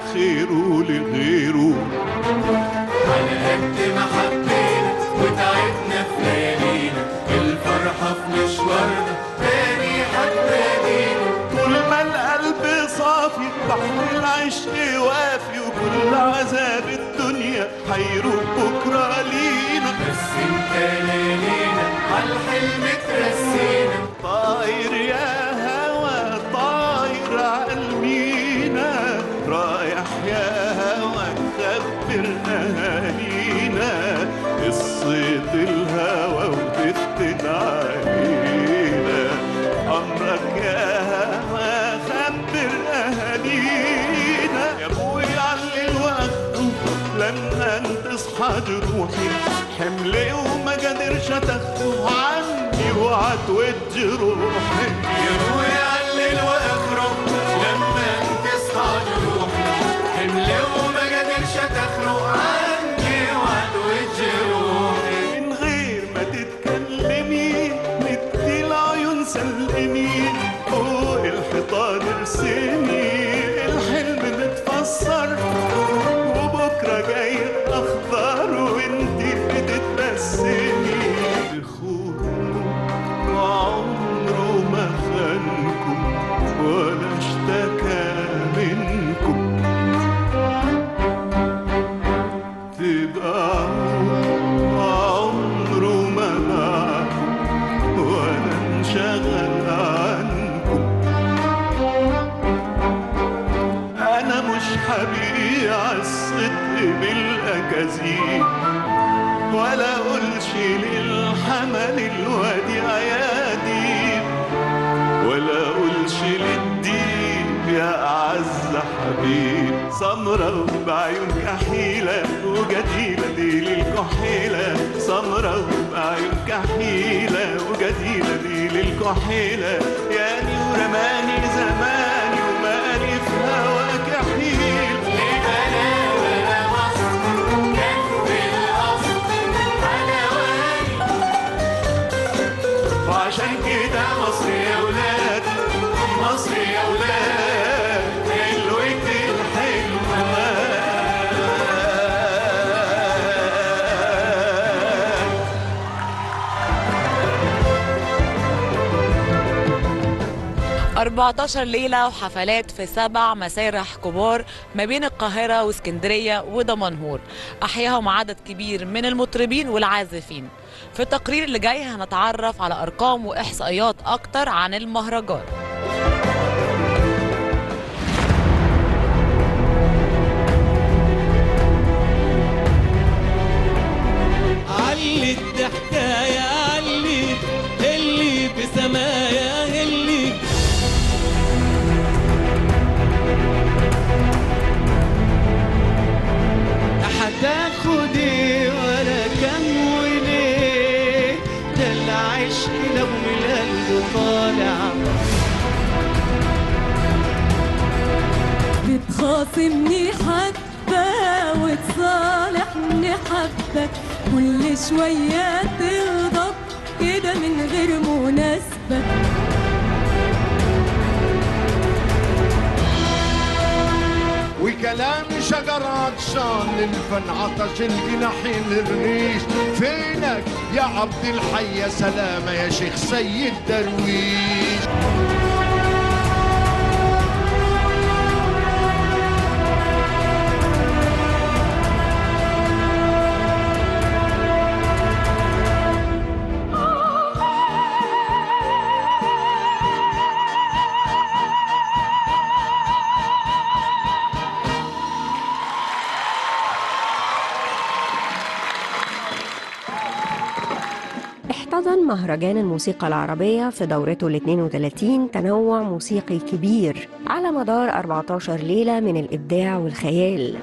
خيره لغيره على قد ما حبينا وتعبنا في ليالينا الفرحة في مشوارنا تاني هتلاقينا طول ما القلب صافي بحر العشق وافي وكل عذاب الدنيا هيروح بكرة لينا بس انت ليالينا عالحلم ترسينا طاير يا هوا طاير عالمينا رايح يا هوا خبر اهالينا قصة الهوى وتفتن علينا امرك يا هوا خبر اهالينا يا ابوي علل واخده لما تصحى جروحي حملي وما قدرش تاخده عني وعتوج روحي يا ابويا علل واخرج لما تصحى جروحي حمل وما قدرش تخرج عني وعدوج روحي من غير ما تتكلمي ندي العيون سلمي فوق الحيطان ارسمي الحلم متفسر وبكره جاي اخضر وانتي بتتبسمي بخوفه وعمره ما خانكم ولا اشتكى منكم تبقى عمره ما معكم ولا انشغل عنكم انا مش هبيع الصدق بالاكاذيب ولا اقولش للحمل الوديع يا ديب ولا اقولش للديب يا اعز حبيب سمرة بعيون كحيلة وجديلة دي للكحيلة سمرة بعيون كحيلة وجديلة دي للكحيلة ياني ورماني زماني ومالي في هواك حيل بلا بلا مصر كان في الأصل حلواني وعشان كده مصر يا ولاد مصر يا ولاد حلوة الحلوة 14 ليلة وحفلات في سبع مسارح كبار ما بين القاهرة واسكندرية ودمنهور أحياهم عدد كبير من المطربين والعازفين في التقرير اللي جاي هنتعرف على أرقام وإحصائيات أكتر عن المهرجان علي الضحكاية علي اللي بسمايا اللي هتاخدي ولا كم وليه ده العشق لو من القلب طالع بتخاصمني حبة وتصالحني حبة كل شوية تغضب كده من غير مناسبة وكلام شجر عطشان للفن عطش الجناحين الريش فينك يا عبد الحي يا سلامة يا شيخ سيد درويش احتضن مهرجان الموسيقى العربية في دورته ال 32 تنوع موسيقي كبير على مدار 14 ليلة من الإبداع والخيال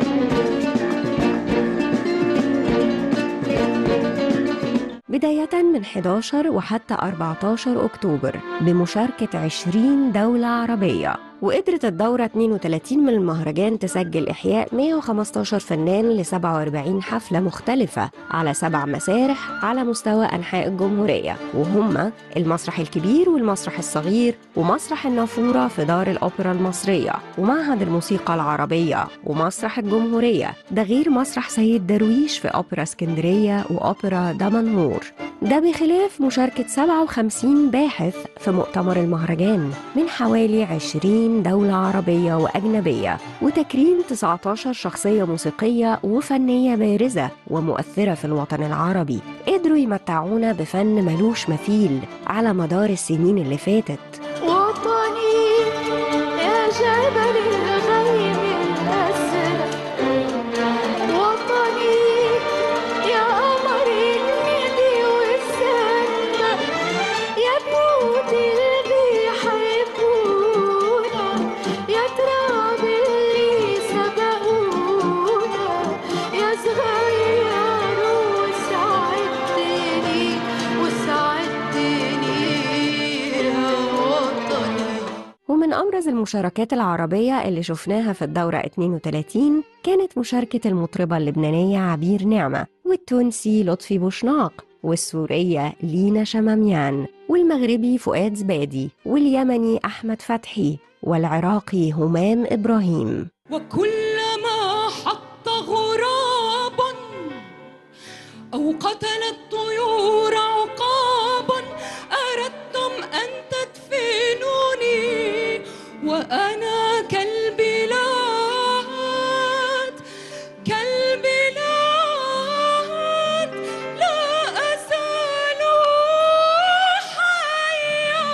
بداية من من 11 وحتى 14 أكتوبر بمشاركة 20 دولة عربية وقدرت الدورة 32 من المهرجان تسجل إحياء 115 فنان ل 47 حفلة مختلفة على سبع مسارح على مستوى أنحاء الجمهورية وهم المسرح الكبير والمسرح الصغير ومسرح النافورة في دار الأوبرا المصرية ومعهد الموسيقى العربية ومسرح الجمهورية ده غير مسرح سيد درويش في أوبرا اسكندرية وأوبرا دمنهور ده بخلاف مشاركة 57 باحث في مؤتمر المهرجان من حوالي 20 دولة عربية وأجنبية وتكريم 19 شخصية موسيقية وفنية بارزة ومؤثرة في الوطن العربي قدروا يمتعونا بفن ملوش مثيل على مدار السنين اللي فاتت وطني يا جبل الغيم الأزرق وطني يا قمر الندي والسماء يا بيوت اللي بيحبونا يا تراب اللي سبقونا يا صغير وسعدتني وسعدتني يا وطني ومن أبرز المشاركات العربية اللي شفناها في الدورة 32 كانت مشاركة المطربة اللبنانية عبير نعمة والتونسي لطفي بوشناق والسورية لينا شماميان والمغربي فؤاد زبادي واليمني أحمد فتحي والعراقي همام إبراهيم وكلما حط غرابا أو قتل الطيور عقابا أردتم أن تدفنوني وأنا كالبلاد كالبلاد لا أزال حيا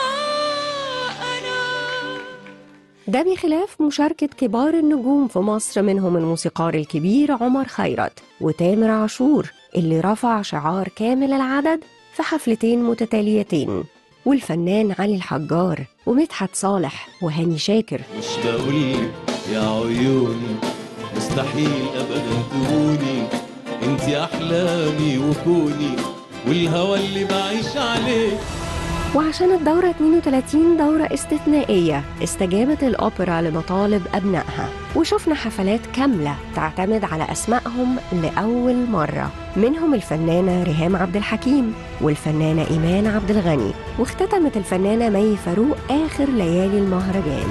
أنا ده بخلاف مشاركة كبار النجوم في مصر منهم الموسيقار الكبير عمر خيرت وتامر عاشور اللي رفع شعار كامل العدد في حفلتين متتاليتين والفنان علي الحجار ومدحت صالح وهاني شاكر مش بقولك يا عيوني مستحيل ابدا تهوني انت احلامي وكوني والهوى اللي بعيش عليه وعشان الدورة 32 دورة استثنائية استجابت الأوبرا لمطالب أبنائها وشفنا حفلات كاملة تعتمد على أسمائهم لأول مرة منهم الفنانة ريهام عبد الحكيم والفنانة إيمان عبد الغني واختتمت الفنانة مي فاروق آخر ليالي المهرجان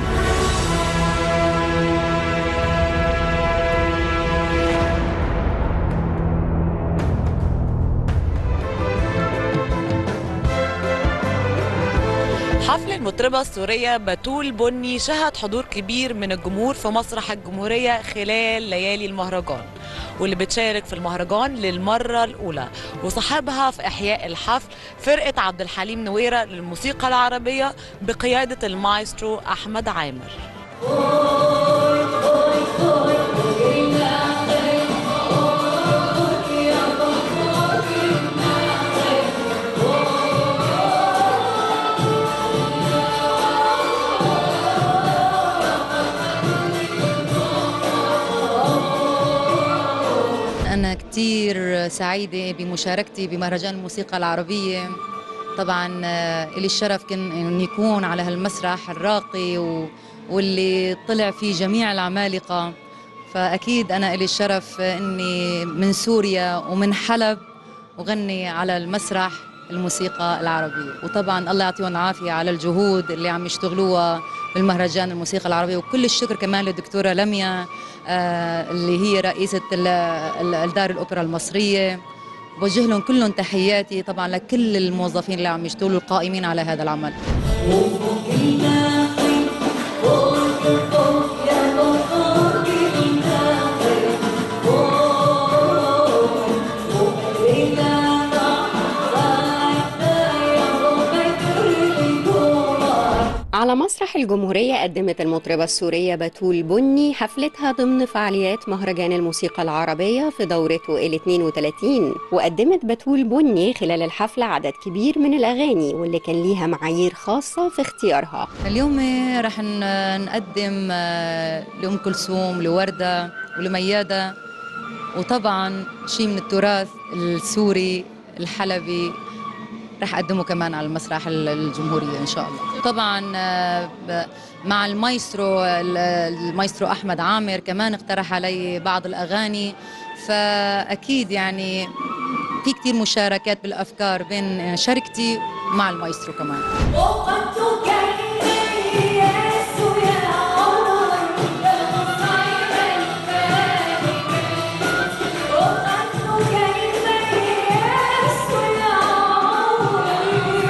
حفل المطربة السورية بتول بني شهد حضور كبير من الجمهور في مسرح الجمهورية خلال ليالي المهرجان واللي بتشارك في المهرجان للمرة الأولى وصاحبها في إحياء الحفل فرقة عبد الحليم نويرة للموسيقى العربية بقيادة المايسترو أحمد عامر أنا كتير سعيدة بمشاركتي بمهرجان الموسيقى العربية طبعا آه، إلي الشرف كان أن يكون على هالمسرح الراقي و... واللي طلع فيه جميع العمالقة فأكيد أنا إلي الشرف أني من سوريا ومن حلب وغني على المسرح الموسيقى العربية وطبعا الله يعطيهم العافية على الجهود اللي عم يشتغلوها بالمهرجان الموسيقى العربية وكل الشكر كمان للدكتورة لميا آه، اللي هي رئيسة ال- ال- الدار الأوبرا المصرية بوجه لهم كلهم تحياتي طبعا لكل الموظفين اللي عم يشتغلوا القائمين على هذا العمل على مسرح الجمهورية قدمت المطربة السورية بتول بني حفلتها ضمن فعاليات مهرجان الموسيقى العربية في دورته ال 32 وقدمت بتول بني خلال الحفلة عدد كبير من الأغاني واللي كان ليها معايير خاصة في اختيارها اليوم رح ن- نقدم آه، لأم كلثوم لوردة ولميادة وطبعا شيء من التراث السوري الحلبي رح اقدمه كمان على المسرح ال- الجمهوريه ان شاء الله طبعا آه، ب- مع المايسترو ال- المايسترو احمد عامر كمان اقترح علي بعض الاغاني فاكيد يعني في كتير مشاركات بالافكار بين شركتي مع المايسترو كمان وقد تكيس يا عمر المصعب الفارق وقد تكيس يا عمر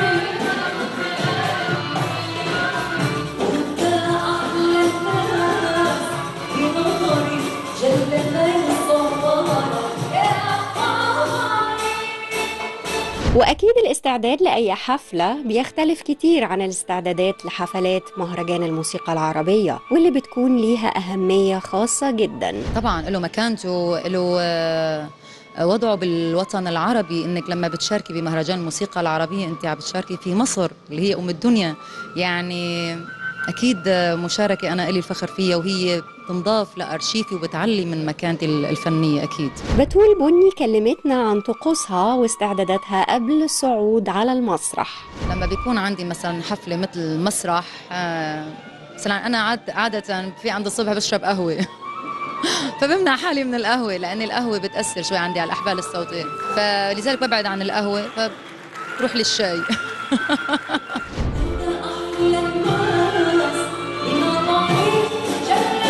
وانت احلى الناس بنظري جل الصبر يا قمر وأكيد الاستعداد لأي حفلة بيختلف كتير عن الاستعدادات لحفلات مهرجان الموسيقى العربية واللي بتكون ليها أهمية خاصة جدا طبعا له مكانته له آه، وضعه بالوطن العربي انك لما بتشاركي بمهرجان الموسيقى العربيه انت عم بتشاركي في مصر اللي هي ام الدنيا يعني اكيد آه، مشاركه انا الي الفخر فيها وهي تنضاف لارشيفي وبتعلي من مكانتي الفنيه اكيد بتول بني كلمتنا عن طقوسها واستعداداتها قبل الصعود على المسرح لما بيكون عندي مثلا حفله مثل مسرح آه، مثلا انا عاد عاده في عند الصبح بشرب قهوه فبمنع حالي من القهوه لان القهوه بتاثر شوي عندي على الاحبال الصوتيه فلذلك ببعد عن القهوه فبروح للشاي أحلى الناس بنظري جل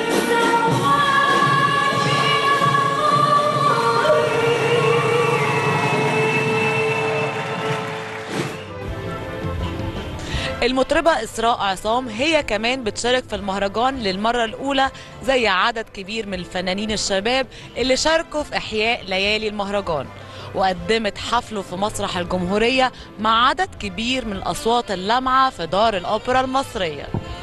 المطربة إسراء عصام هي كمان بتشارك في المهرجان للمرة الأولى زي عدد كبير من الفنانين الشباب اللي شاركوا في إحياء ليالي المهرجان وقدمت حفله في مسرح الجمهورية مع عدد كبير من الأصوات اللامعة في دار الأوبرا المصرية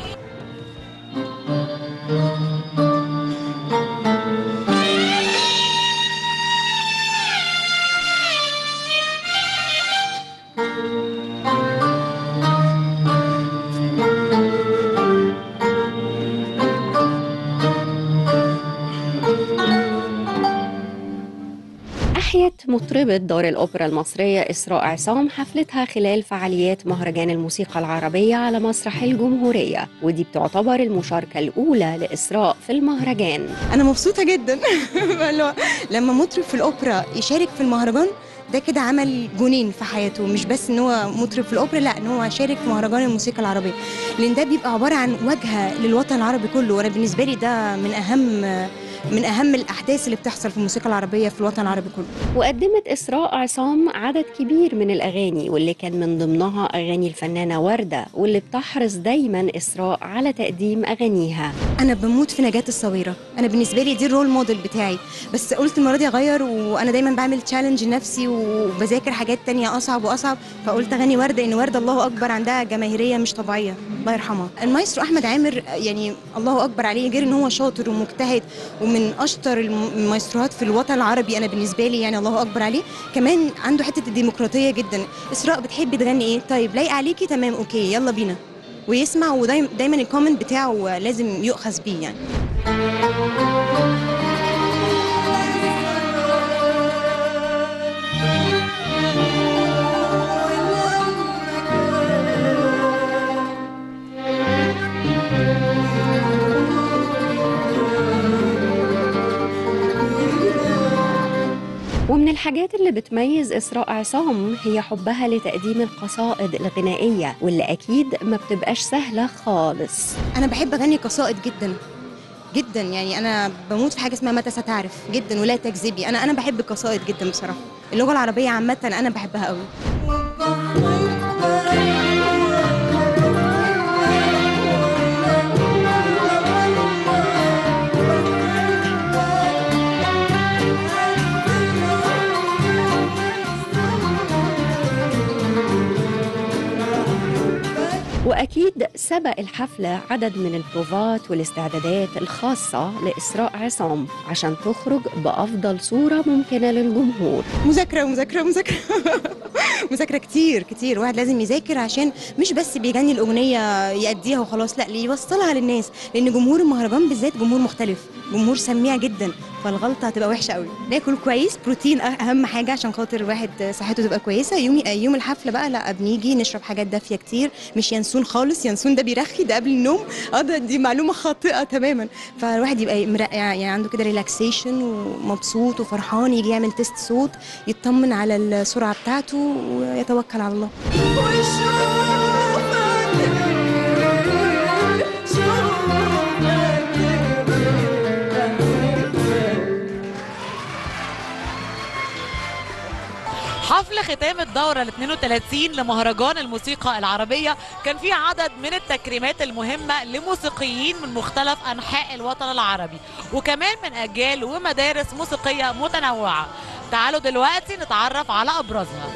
أحيت مطربة دار الأوبرا المصرية إسراء عصام حفلتها خلال فعاليات مهرجان الموسيقى العربية على مسرح الجمهورية ودي بتعتبر المشاركة الأولى لإسراء في المهرجان انا مبسوطه جدا اللي هو لما مطرب في الاوبرا يشارك في المهرجان ده كده عمل جونين في حياته مش بس ان هو مطرب في الاوبرا لا ان هو شارك في مهرجان الموسيقى العربيه لان ده بيبقى عباره عن واجهه للوطن العربي كله وانا بالنسبه لي ده من اهم من اهم الاحداث اللي بتحصل في الموسيقى العربيه في الوطن العربي كله وقدمت إسراء عصام عدد كبير من الأغاني واللي كان من ضمنها أغاني الفنانة وردة واللي بتحرص دايما إسراء على تقديم أغانيها انا بموت في نجاة الصغيره انا بالنسبه لي دي الرول موديل بتاعي بس قلت المره دي اغير وانا دايما بعمل تشالنج لنفسي وبذاكر حاجات تانية اصعب واصعب فقلت اغني ورده ان ورده الله اكبر عندها جماهيريه مش طبيعيه الله يرحمها المايسترو احمد عامر يعني الله اكبر عليه غير ان هو شاطر ومجتهد ومن اشطر الم- المايستروهات في الوطن العربي انا بالنسبه لي يعني الله اكبر عليه كمان عنده حته الديمقراطيه جدا اسراء بتحبي تغني ايه طيب لايقه عليكي تمام اوكي يلا بينا ويسمع ودايما دايما الكومنت بتاعه لازم يؤخذ بيه يعني ومن الحاجات اللي بتميز إسراء عصام هي حبها لتقديم القصائد الغنائية واللي أكيد ما بتبقاش سهلة خالص انا بحب اغني قصائد جدا جدا يعني انا بموت في حاجه اسمها متى ستعرف جدا ولا تكذبي انا انا بحب القصائد جدا بصراحه اللغه العربيه عامه انا بحبها قوي وأكيد سبق الحفلة عدد من البروفات والاستعدادات الخاصة لإسراء عصام عشان تخرج بأفضل صورة ممكنة للجمهور مذاكره مذاكره مذاكره مذاكره كتير كتير واحد لازم يذاكر عشان مش بس بيغني الاغنيه يأديها وخلاص لا يوصلها للناس لان جمهور المهرجان بالذات جمهور مختلف جمهور سميع جدا فالغلطه هتبقى وحشه قوي ناكل كويس بروتين أه- اهم حاجه عشان خاطر الواحد صحته تبقى كويسه يوم يوم الحفله بقى لا بنيجي نشرب حاجات دافيه كتير مش ينسون خالص ينسون ده بيرخي ده قبل النوم اه ده دي معلومه خاطئه تماما فالواحد يبقى مرق- يعني عنده كده ريلاكسيشن ومبسوط وفرحان يجي يعمل تيست صوت يطمن على السرعه بتاعته ويتوكل على الله حفل ختام الدورة ال 32 لمهرجان الموسيقى العربية كان فيه عدد من التكريمات المهمة لموسيقيين من مختلف أنحاء الوطن العربي وكمان من أجيال ومدارس موسيقية متنوعة تعالوا دلوقتي نتعرف على أبرزها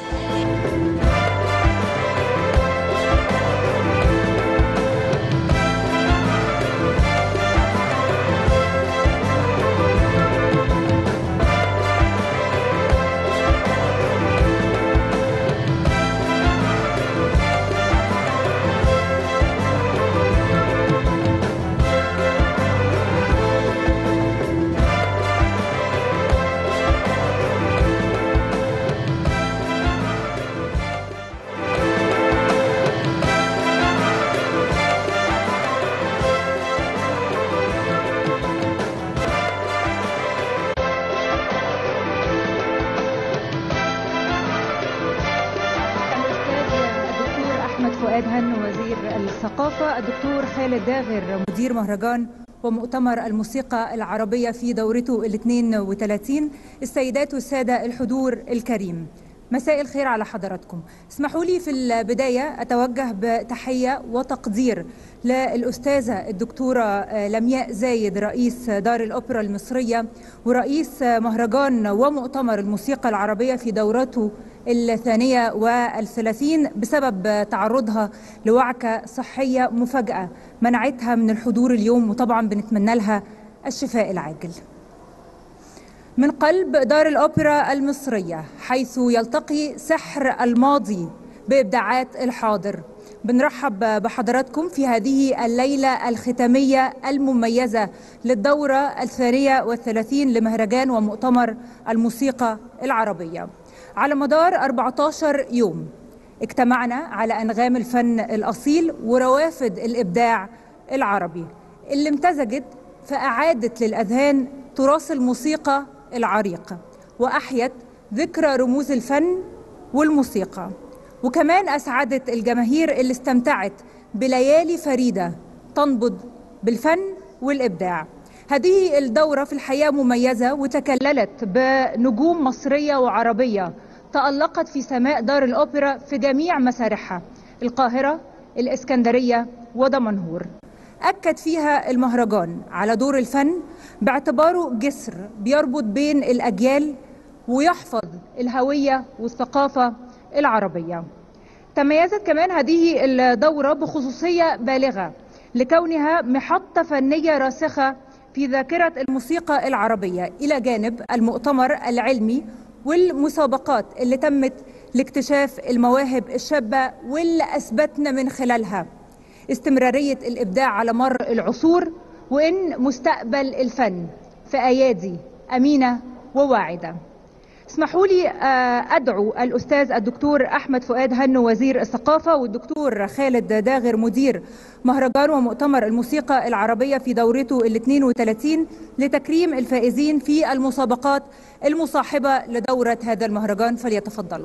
الدكتور أحمد فؤاد هن وزير الثقافة الدكتور خالد داغر مدير مهرجان ومؤتمر الموسيقى العربية في دورته ال 32 السيدات والسادة الحضور الكريم مساء الخير على حضراتكم اسمحوا لي في البداية أتوجه بتحية وتقدير للأستاذة الدكتورة لمياء زايد رئيس دار الأوبرا المصرية ورئيس مهرجان ومؤتمر الموسيقى العربية في دورته الثانية والثلاثين بسبب تعرضها لوعكة صحية مفاجأة منعتها من الحضور اليوم وطبعا بنتمنى لها الشفاء العاجل من قلب دار الأوبرا المصرية حيث يلتقي سحر الماضي بإبداعات الحاضر بنرحب بحضراتكم في هذه الليلة الختامية المميزة للدورة الثانية والثلاثين لمهرجان ومؤتمر الموسيقى العربية على مدار 14 يوم اجتمعنا على أنغام الفن الأصيل وروافد الإبداع العربي اللي امتزجت فأعادت للأذهان تراث الموسيقى العريق وأحيت ذكرى رموز الفن والموسيقى وكمان أسعدت الجماهير اللي استمتعت بليالي فريدة تنبض بالفن والإبداع هذه الدورة في الحقيقة مميزة وتكللت بنجوم مصرية وعربية تألقت في سماء دار الأوبرا في جميع مسارحها القاهرة الإسكندرية ودمنهور أكد فيها المهرجان على دور الفن باعتباره جسر بيربط بين الأجيال ويحفظ الهوية والثقافة العربية تميزت كمان هذه الدورة بخصوصية بالغة لكونها محطة فنية راسخة في ذاكرة الموسيقى العربية إلى جانب المؤتمر العلمي والمسابقات اللي تمت لاكتشاف المواهب الشابة واللي أثبتنا من خلالها استمرارية الإبداع على مر العصور وإن مستقبل الفن في أيادي أمينة وواعدة اسمحوا لي آه، أدعو الأستاذ الدكتور أحمد فؤاد هنو وزير الثقافة والدكتور خالد داغر مدير مهرجان ومؤتمر الموسيقى العربية في دورته ال 32 لتكريم الفائزين في المسابقات المصاحبة لدورة هذا المهرجان فليتفضلوا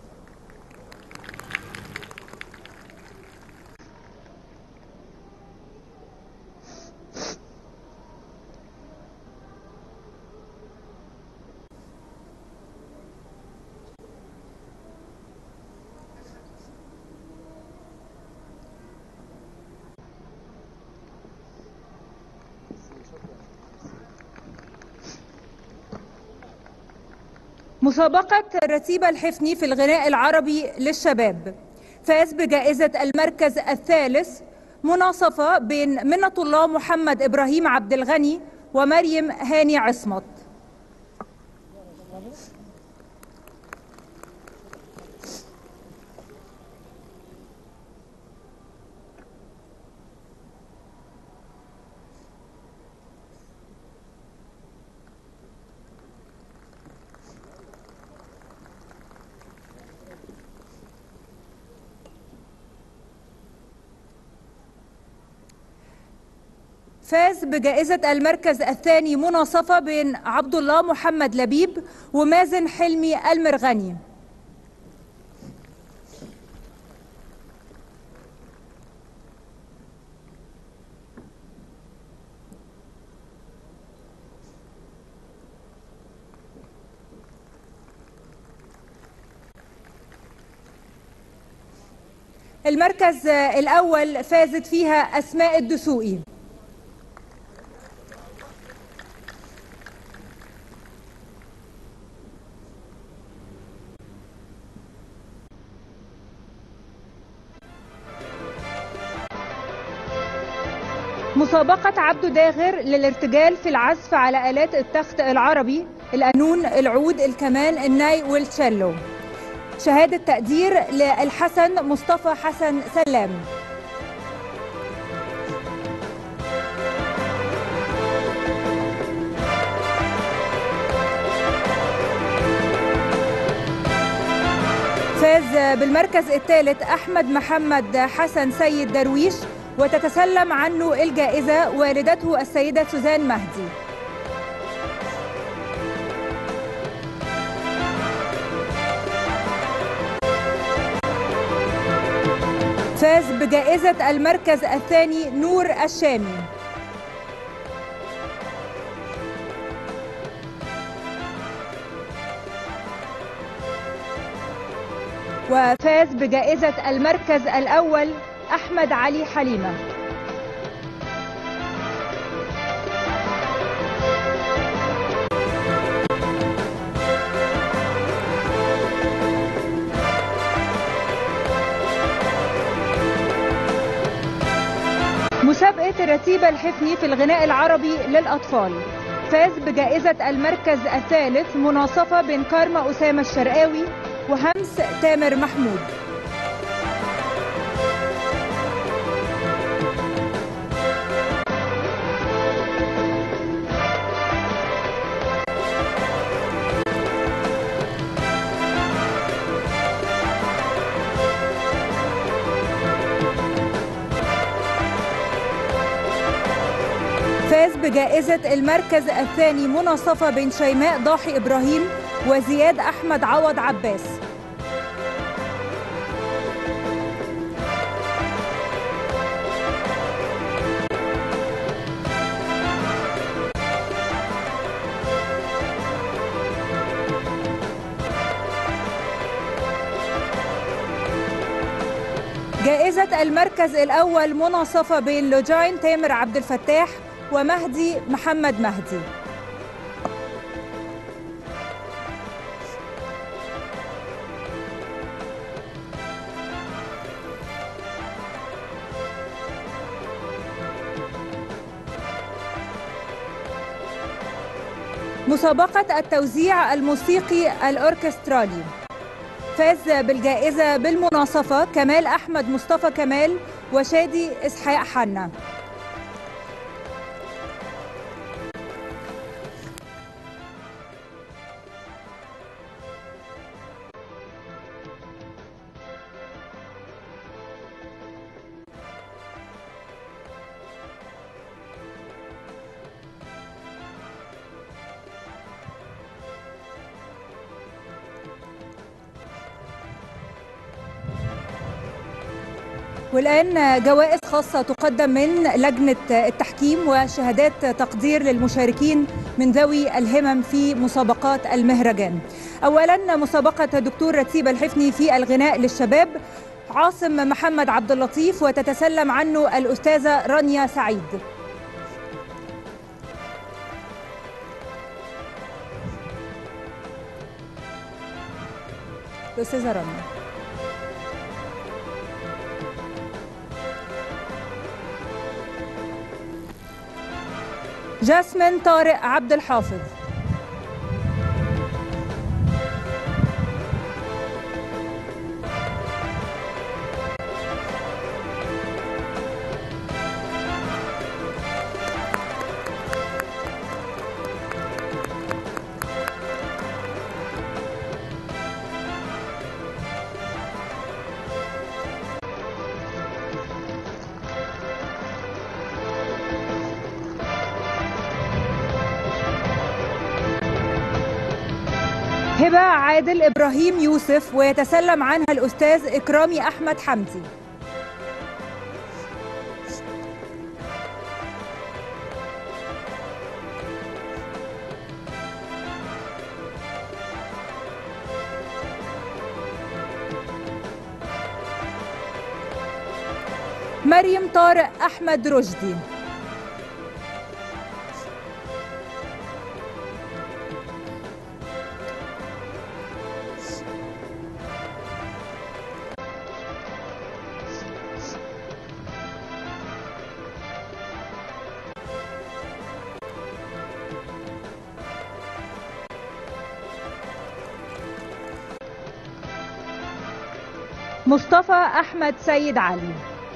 مسابقة رتيبة الحفني في الغناء العربي للشباب فاز بجائزة المركز الثالث مناصفة بين منة الله محمد إبراهيم عبد الغني ومريم هاني عصمت فاز بجائزة المركز الثاني مناصفة بين عبد الله محمد لبيب ومازن حلمي المرغني المركز الأول فازت فيها أسماء الدسوقي مسابقة عبده داغر للارتجال في العزف على آلات التخت العربي القانون العود الكمان الناي والتشيلو شهادة تقدير للحسن مصطفى حسن سلام فاز بالمركز الثالث أحمد محمد حسن سيد درويش وتتسلم عنه الجائزة والدته السيدة سوزان مهدي فاز بجائزة المركز الثاني نور الشامي وفاز بجائزة المركز الأول أحمد علي حليمة مسابقة الرتيبة الحفني في الغناء العربي للأطفال فاز بجائزة المركز الثالث مناصفة بين كارما أسامة الشرقاوي وهمس تامر محمود فاز بجائزة المركز الثاني مناصفة بين شيماء ضاحي إبراهيم وزياد أحمد عوض عباس جائزة المركز الأول مناصفة بين لوجاين تامر عبد الفتاح ومهدي محمد مهدي مسابقة التوزيع الموسيقي الأوركسترالي فاز بالجائزة بالمناصفة كمال أحمد مصطفى كمال وشادي إسحاق حنا والآن جوائز خاصة تقدم من لجنة التحكيم وشهادات تقدير للمشاركين من ذوي الهمم في مسابقات المهرجان أولا مسابقة دكتور رتيب الحفني في الغناء للشباب عاصم محمد عبد اللطيف وتتسلم عنه الأستاذة رانيا سعيد الأستاذة رانيا جاسمين طارق عبد الحافظ هبة عادل إبراهيم يوسف ويتسلم عنها الأستاذ إكرامي أحمد حمدي مريم طارق أحمد رشدي مصطفى أحمد سيد علي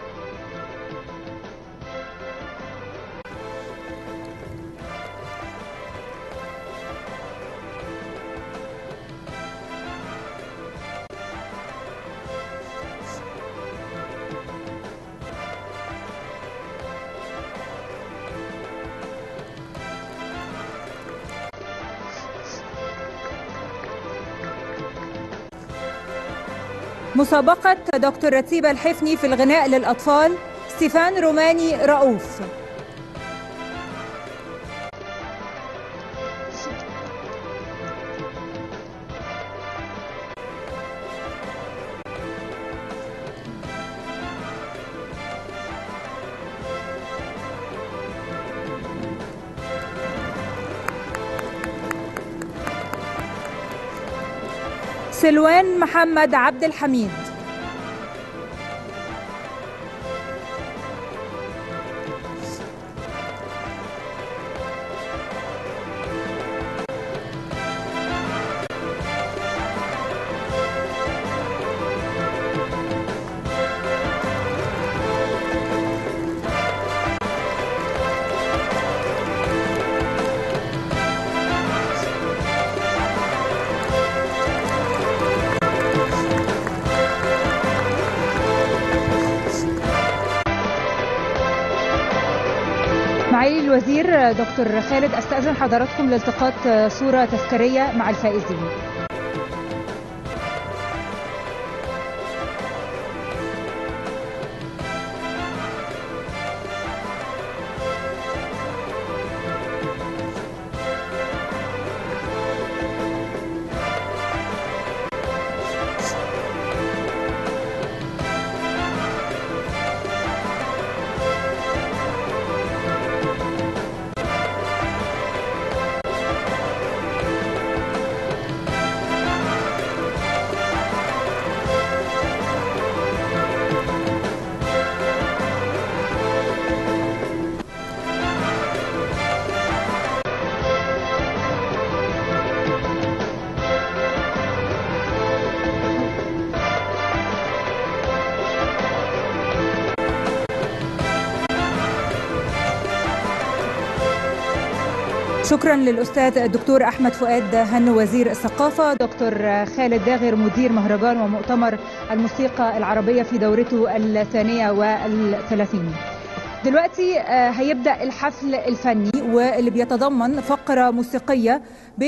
مسابقة دكتور رتيبة الحفني في الغناء للأطفال ستيفان روماني رؤوف سلوان محمد عبد الحميد معالي الوزير دكتور خالد استأذن حضراتكم لالتقاط صورة تذكارية مع الفائزين شكرا للاستاذ الدكتور احمد فؤاد هنو وزير الثقافه دكتور خالد داغر مدير مهرجان ومؤتمر الموسيقى العربيه في دورته الثانيه والثلاثين دلوقتي آه، هيبدا الحفل الفني واللي بيتضمن فقره موسيقيه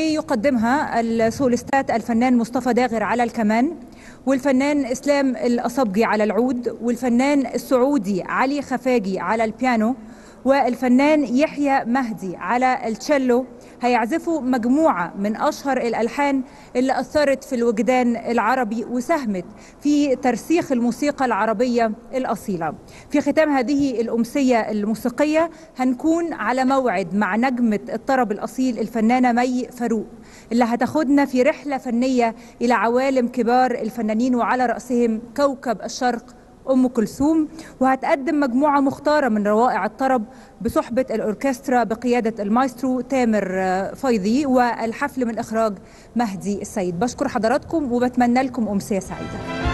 بيقدمها السوليستات الفنان مصطفى داغر على الكمان والفنان اسلام الاصبجي على العود والفنان السعودي علي خفاجي على البيانو والفنان يحيى مهدي على التشيلو هيعزفوا مجموعة من أشهر الألحان اللي أثرت في الوجدان العربي وساهمت في ترسيخ الموسيقى العربية الأصيلة في ختام هذه الأمسية الموسيقية هنكون على موعد مع نجمة الطرب الأصيل الفنانة مي فاروق اللي هتاخدنا في رحلة فنية إلى عوالم كبار الفنانين وعلى رأسهم كوكب الشرق أم كلثوم وهتقدم مجموعة مختارة من روائع الطرب بصحبة الأوركسترا بقيادة المايسترو تامر آه، فايضي والحفل من إخراج مهدي السيد بشكر حضراتكم وبتمنى لكم أمسية سعيدة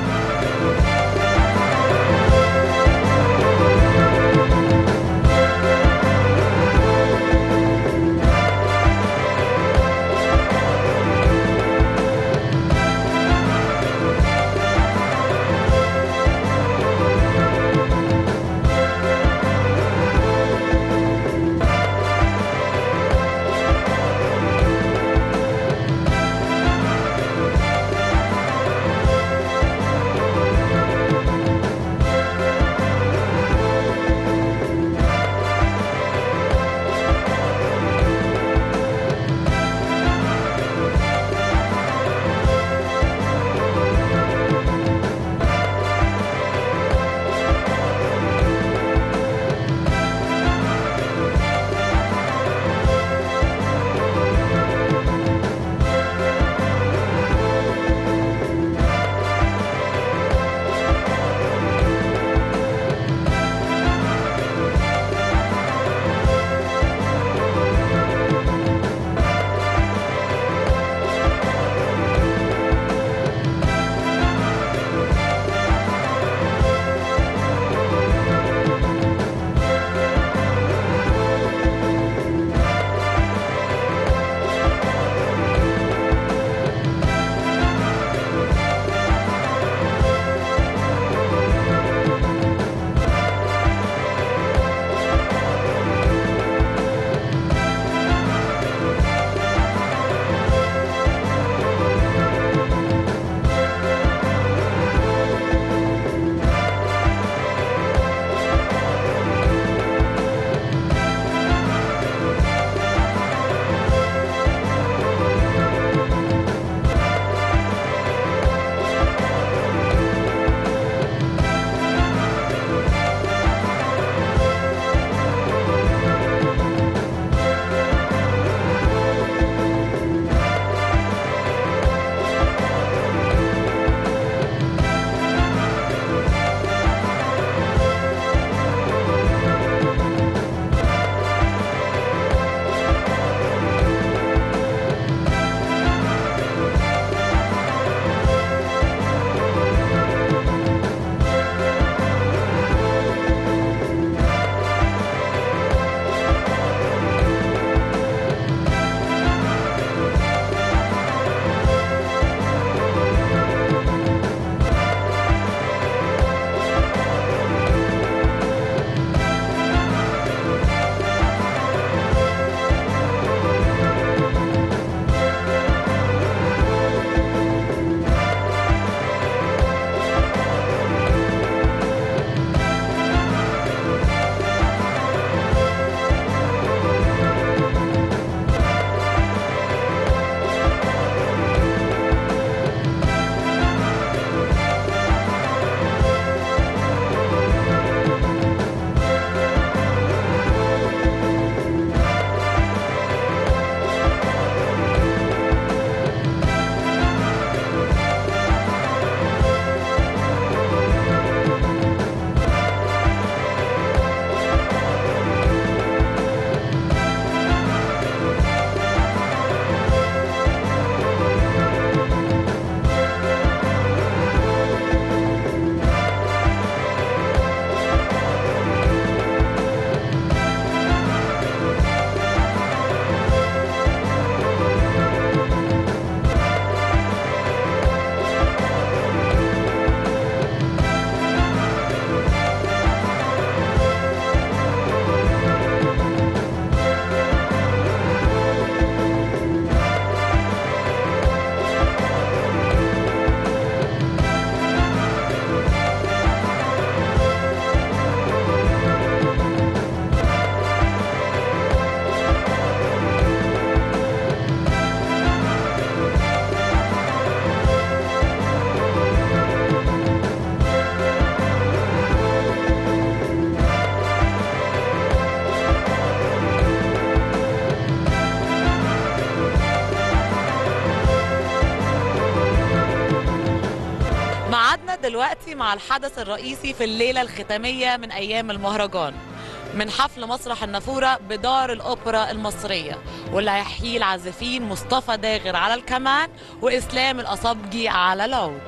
دلوقتي مع الحدث الرئيسي في الليلة الختامية من أيام المهرجان من حفل مسرح النافورة بدار الأوبرا المصرية واللي هيحييه العازفين مصطفى داغر على الكمان وإسلام الأصبجي على العود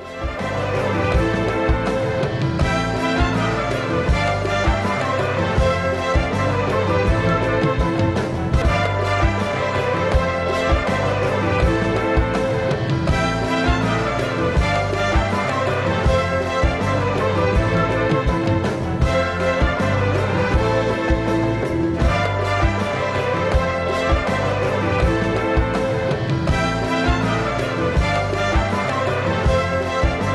Thank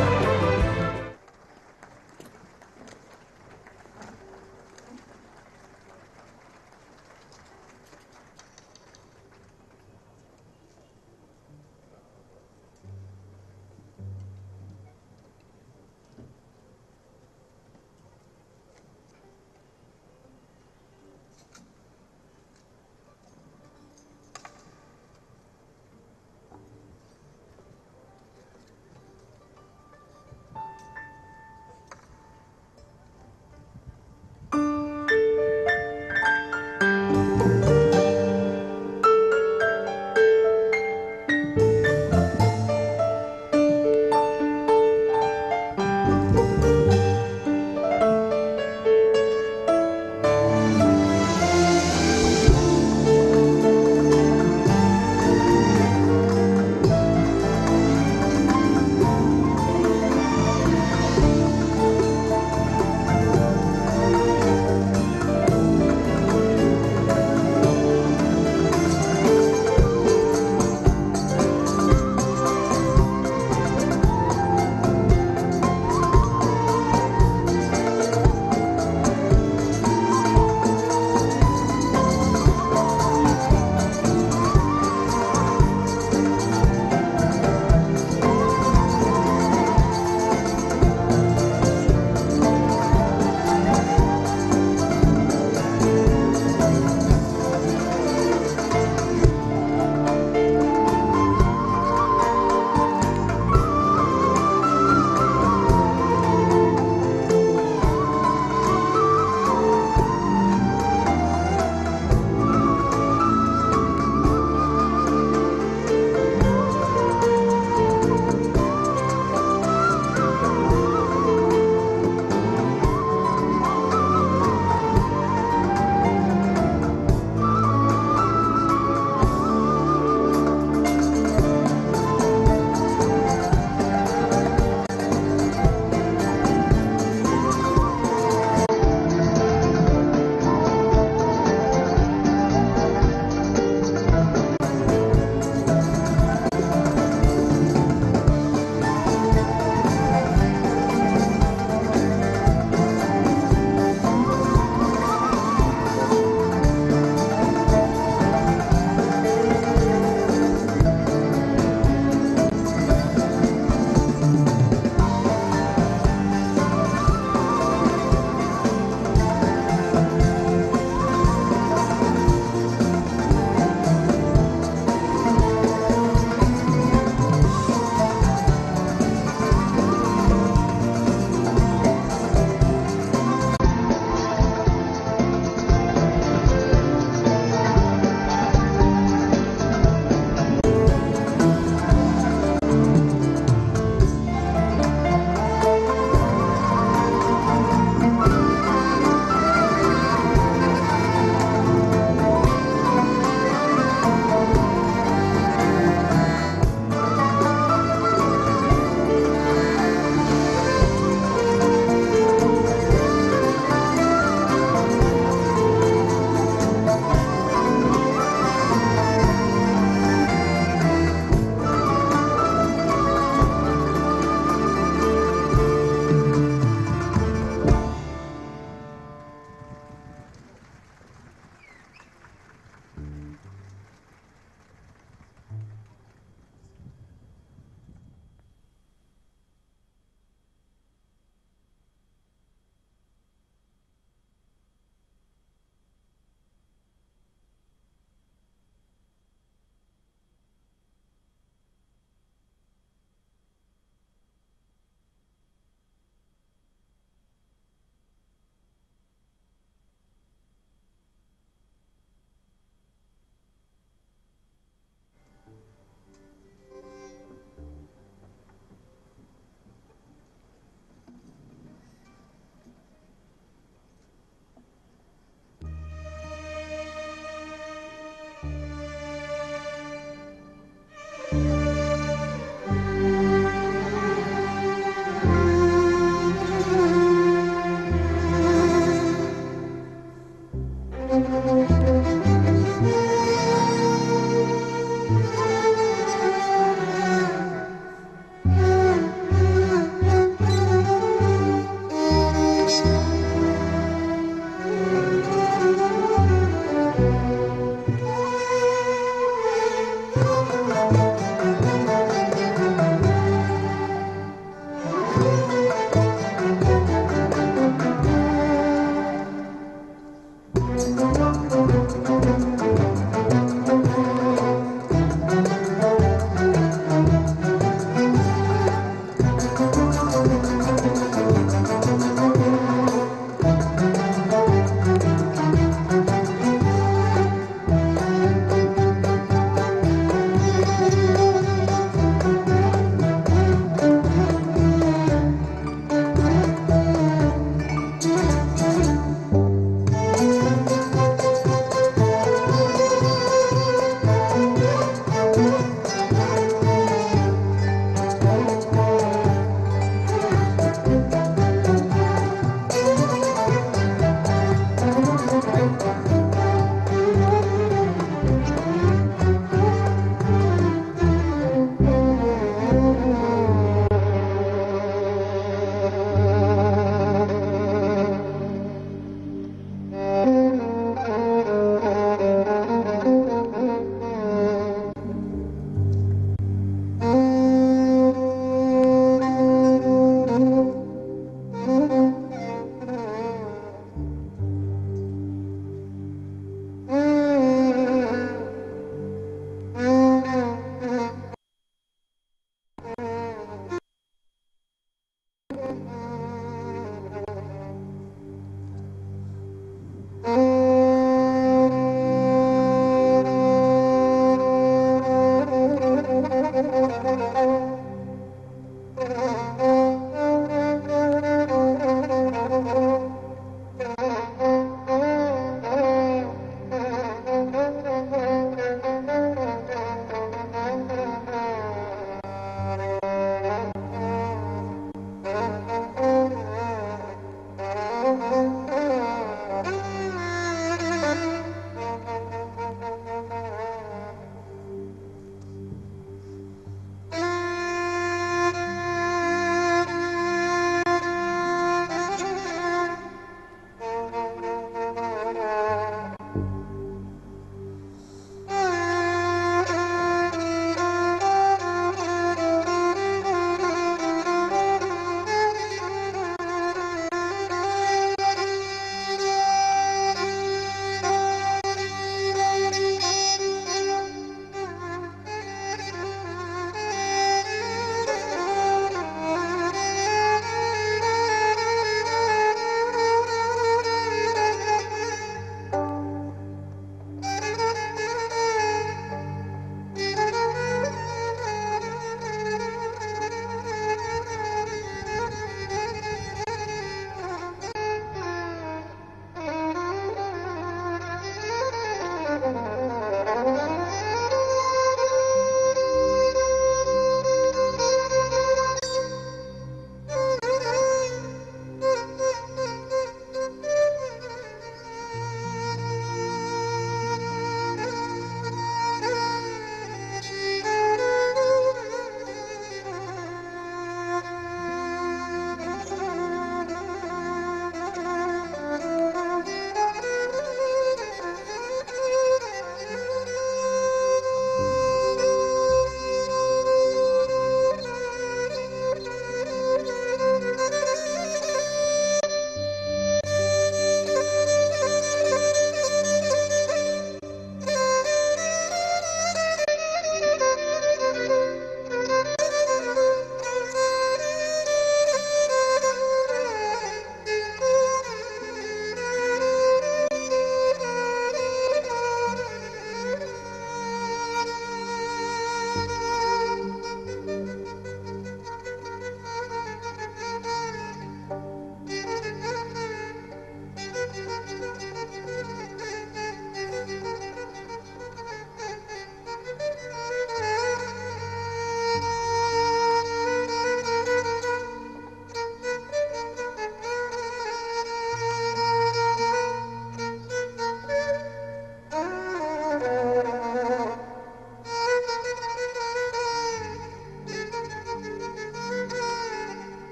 Thank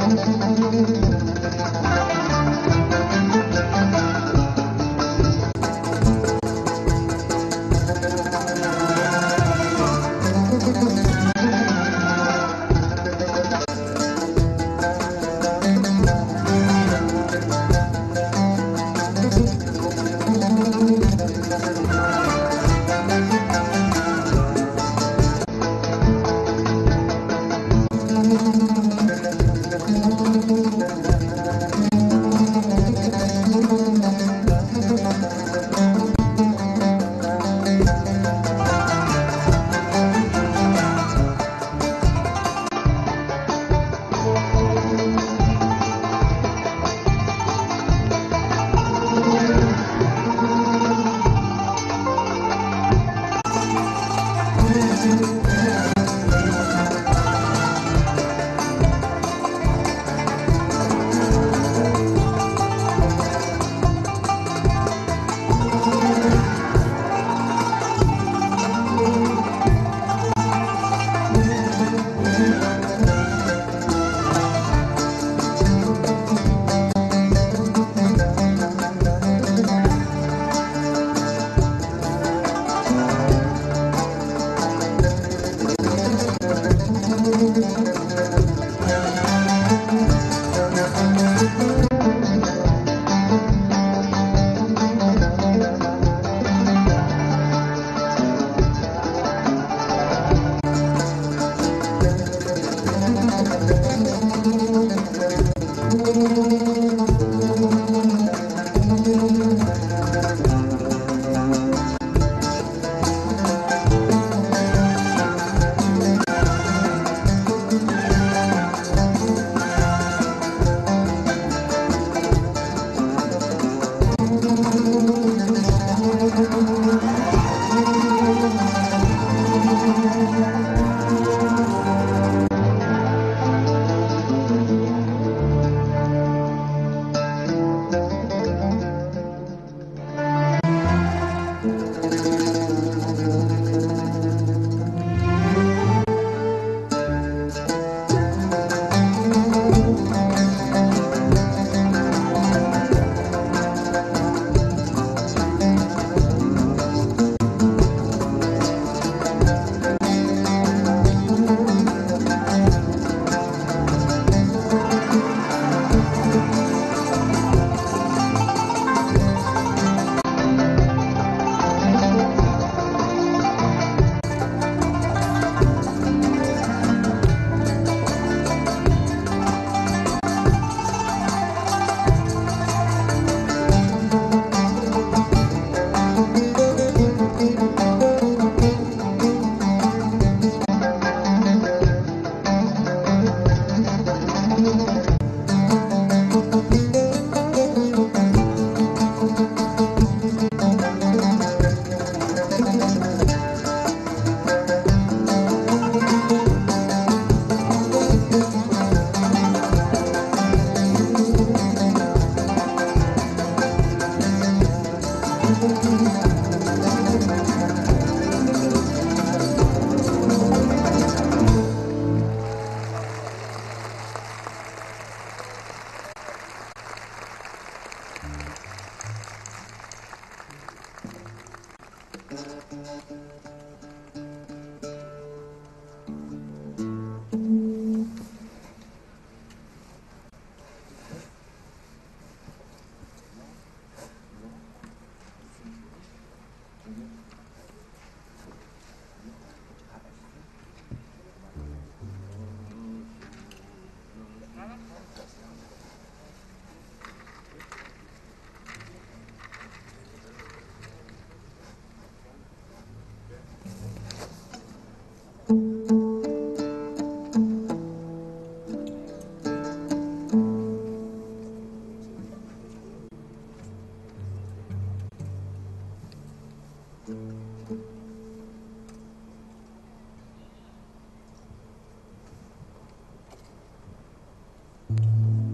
thank you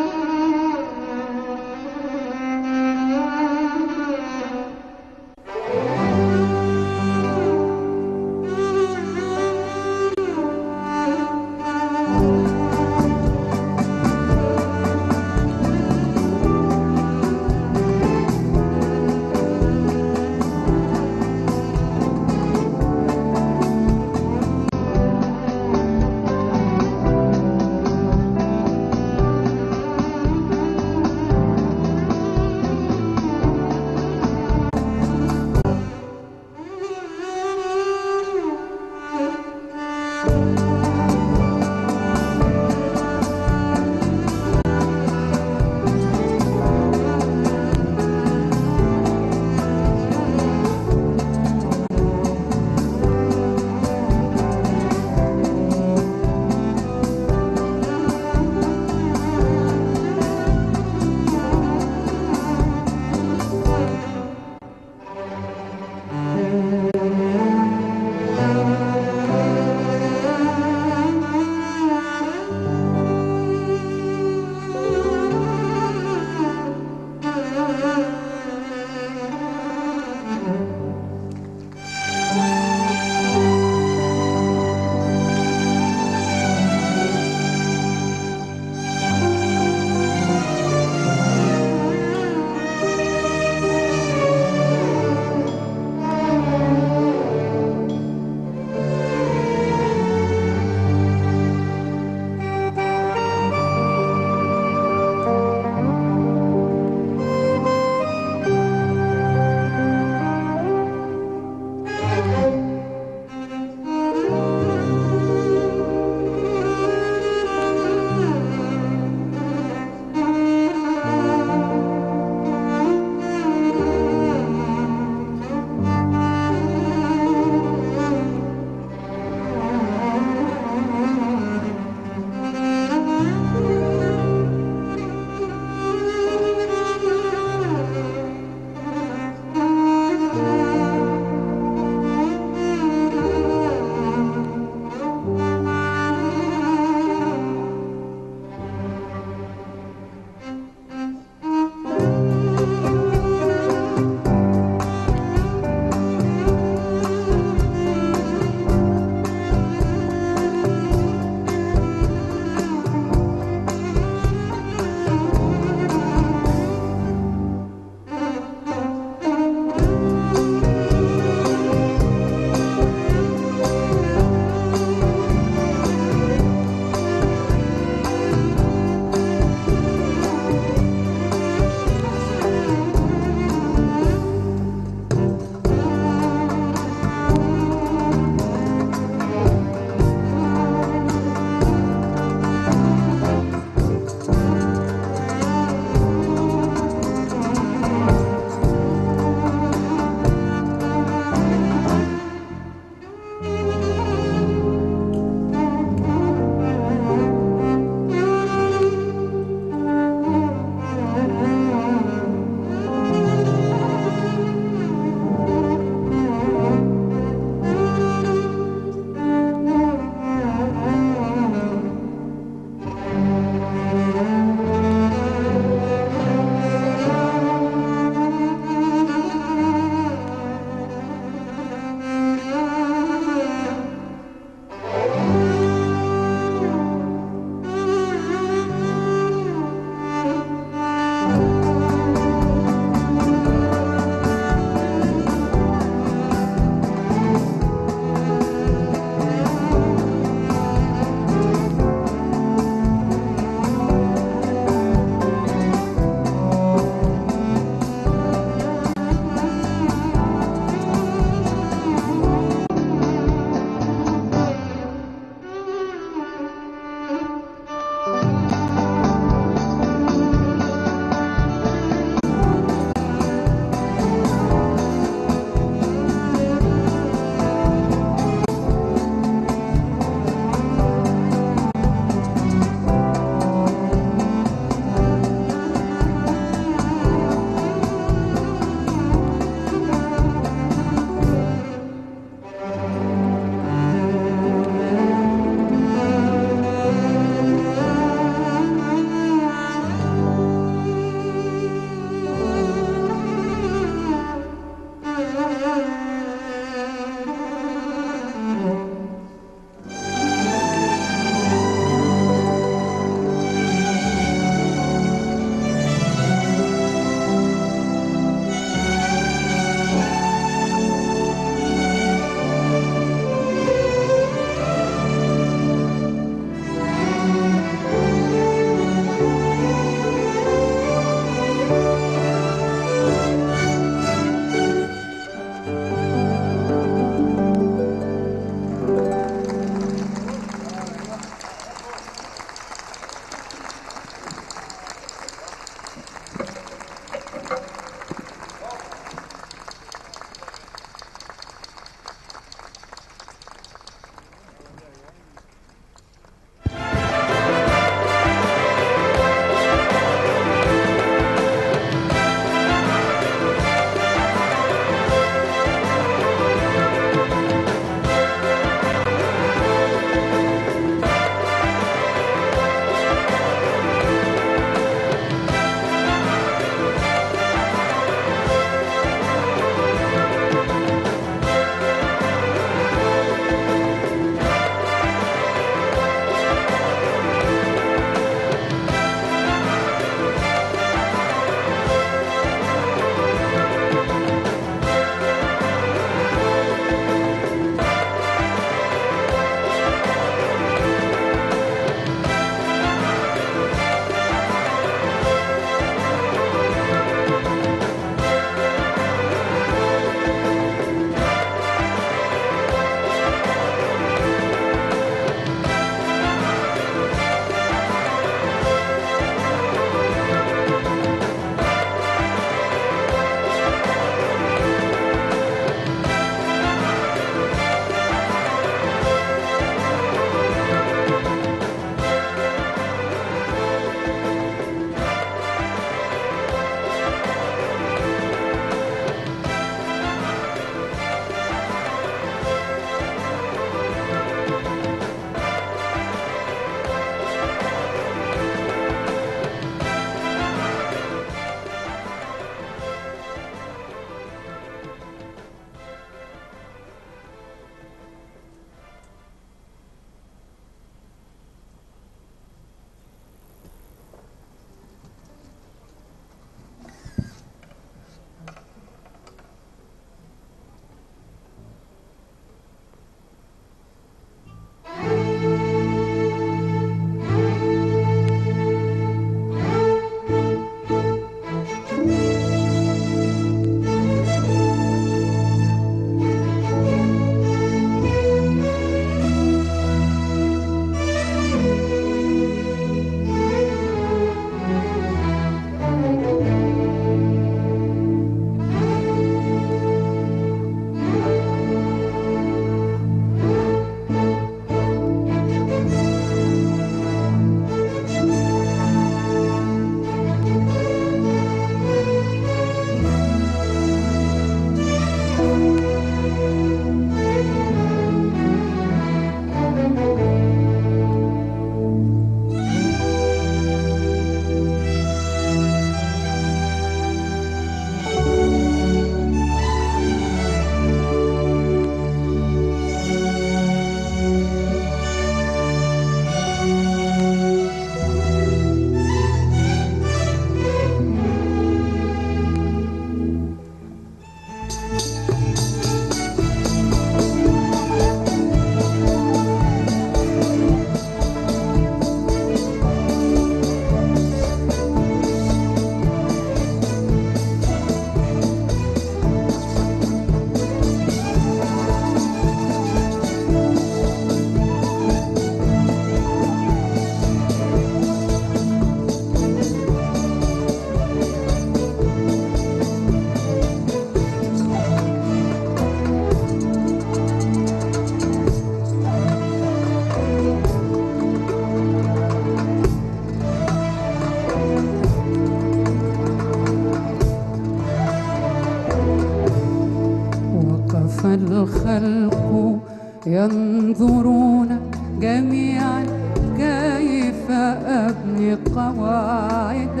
الخلق ينظرون جميعا كيف أبني قواعد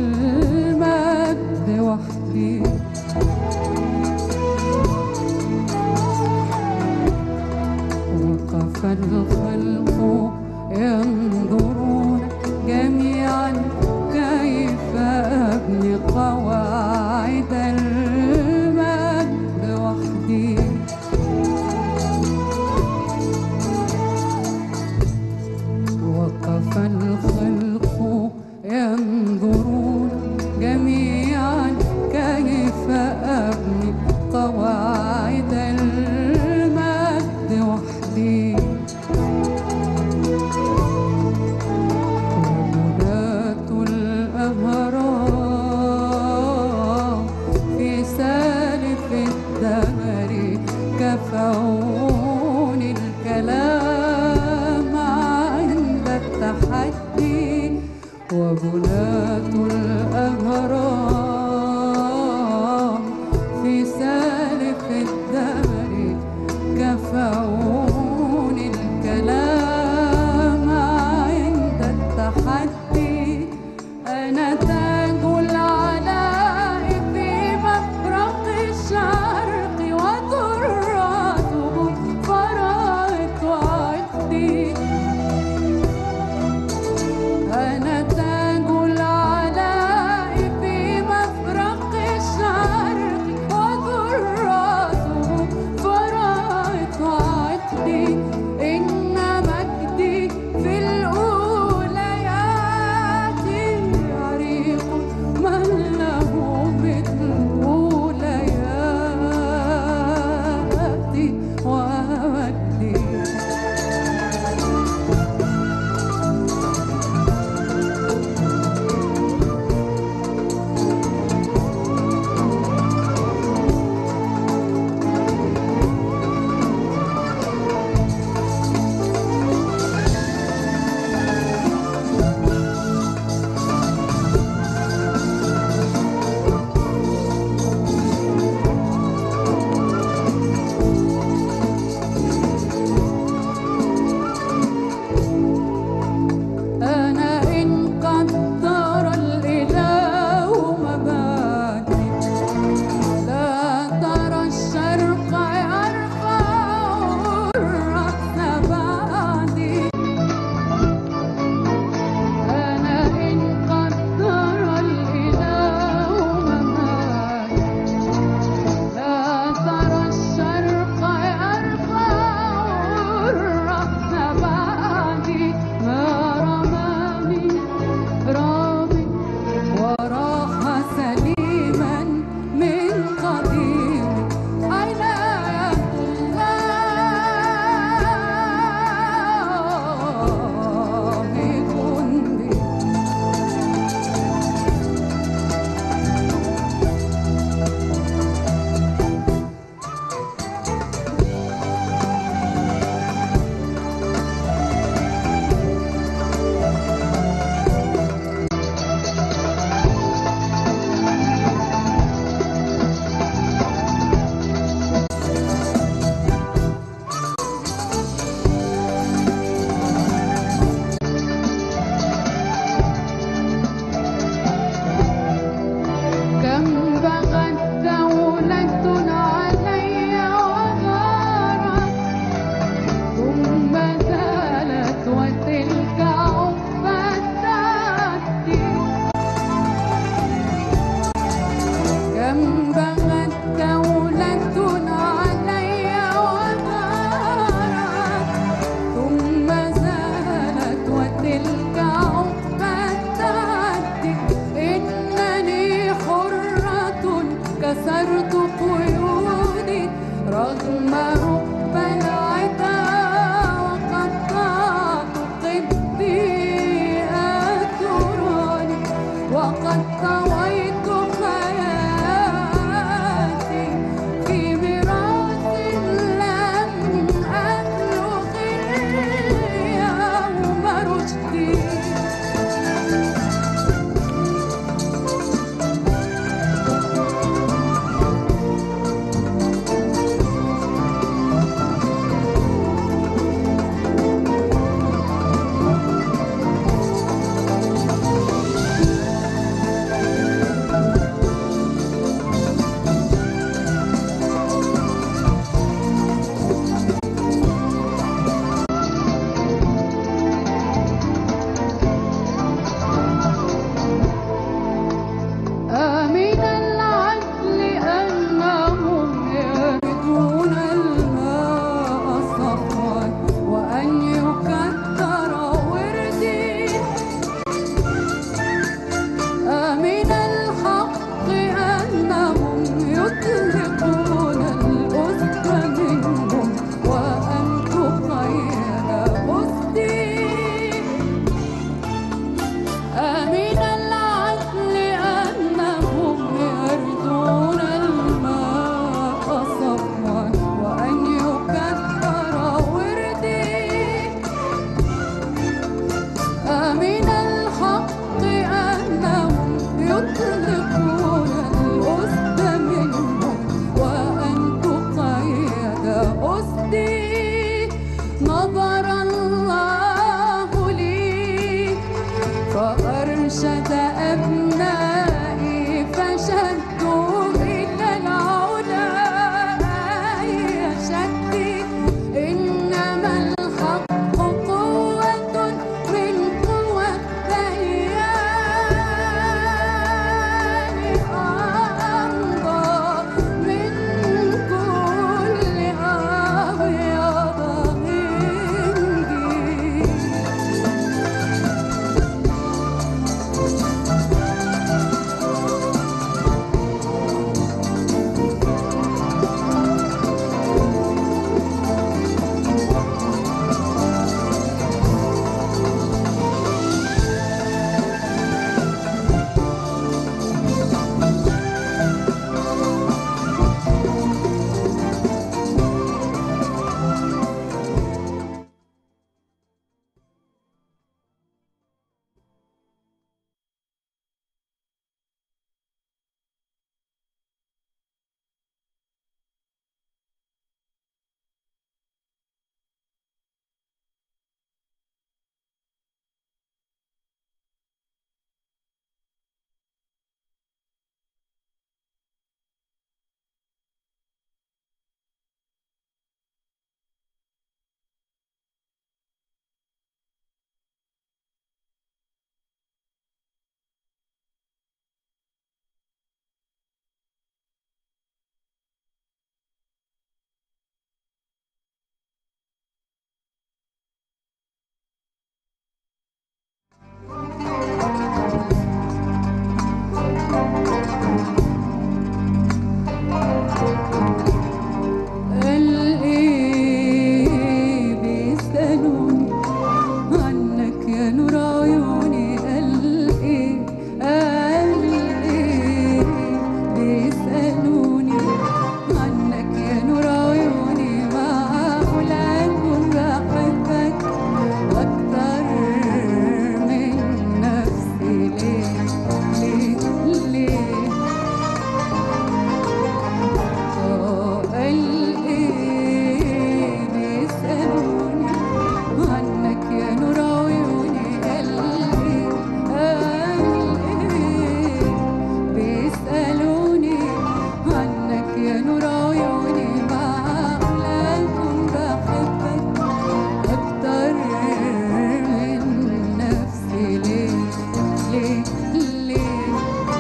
المجد وحدي وقف الخلق ينظرون جميعا كيف أبني قواعد المجد وحدي وقف الخلق ينظرون جميعا كيف أبني قواعد المجد وحدي وبنات الأهرام في سالف الدهر كفوني الكلام عند التحدي وبنات الأهرام في سالف الدهر كفوني الكلام عند التحدي أنا تاج العلاء في مفرق الشرق وذراته فرات وعدي أنا تاج العلاء في مفرق الشرق وذراته فرات وعدي إن مجدي في الأوليات عريق من له مثل أولياتي ومجدي أنا إن قدر الإله مبادئ لا ترى الشرق يرفع الرأس بعدي أنا إن قدر الإله مبادئ لا ترى الشرق يرفع الرأس بعدي ما رماني رامي وراح سليما من قديم أين الله جندي كم بغت دولة علي وغارت ثم زالت وتلك عقبى التعدي كم بغت دولة علي وغارت ثم زالت وتلك عقبى التعدي إنني حرة كسرت قيودي رغم رب العدا وقطعت قدي أتراني وقد طويت حياتي في ميراث لم أبلغ اليوم رشدي تكون الأسد منهم وأن تقيد أسدي نظر الله لي فأرشد أبنائي فشدوا إلى العلا أي شدي إنما الحق قوة من قوى الديان أمضى من كل أبيض هندي قلبي بيسألوني عنك يا نور عيوني قلبي قلبي بيسألوني عنك يا نور عيوني معقول أكون بحبك أكتر من نفسي ليه ليه ليه بيسألوني عنك يا نور عيوني قلبي قلبي بيسألوني عنك يا نور عيوني معقول أكون بحبك أكتر من نفسي ليه ليه ليه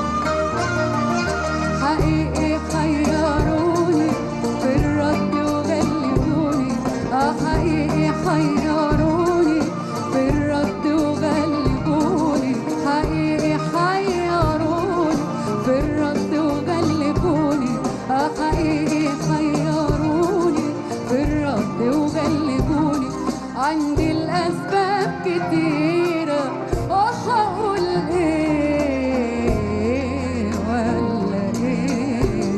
حقيقي خيروني في الرد وغلبوني اه حقيقي خيروني في الرد وغلبوني حقيقي خيروني في الرد وغلبوني اه حقيقي خيروني في الرد وغلبوني عندي الأسباب كتيرة وهقول إيه ولا إيه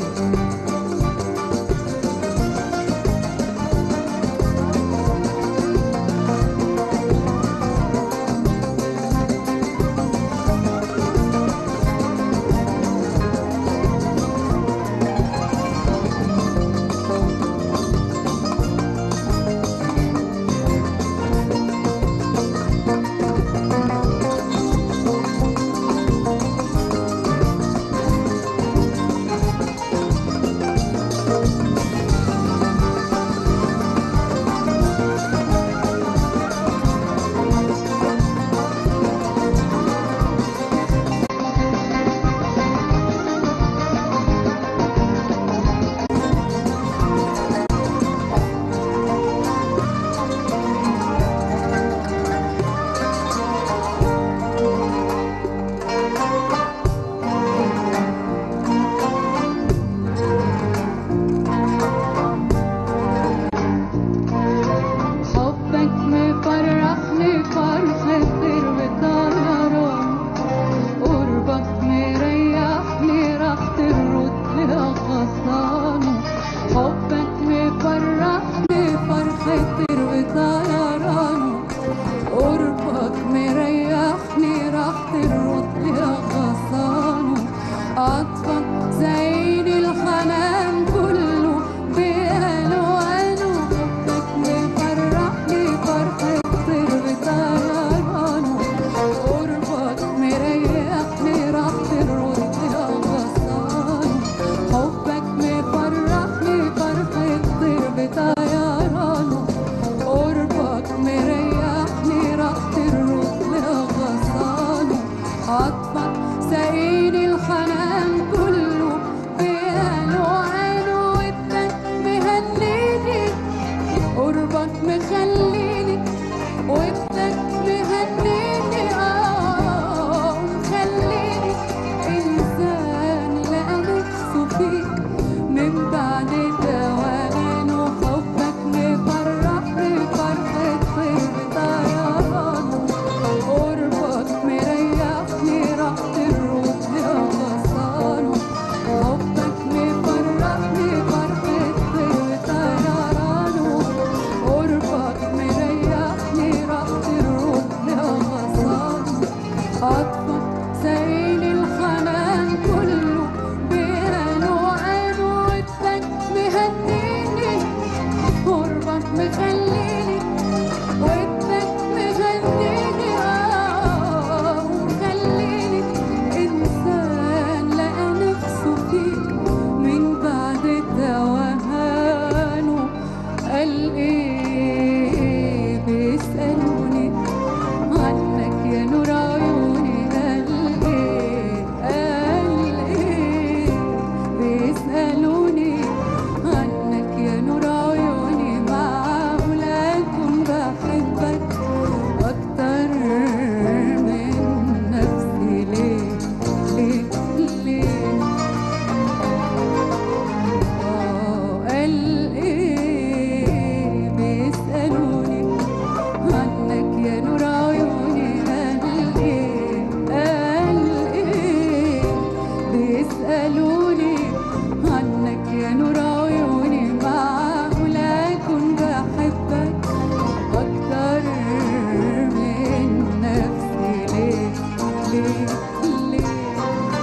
وبيسألوني عنك يا نور عيوني معقول أكون بحبك أكتر من نفسي ليه ليه ليه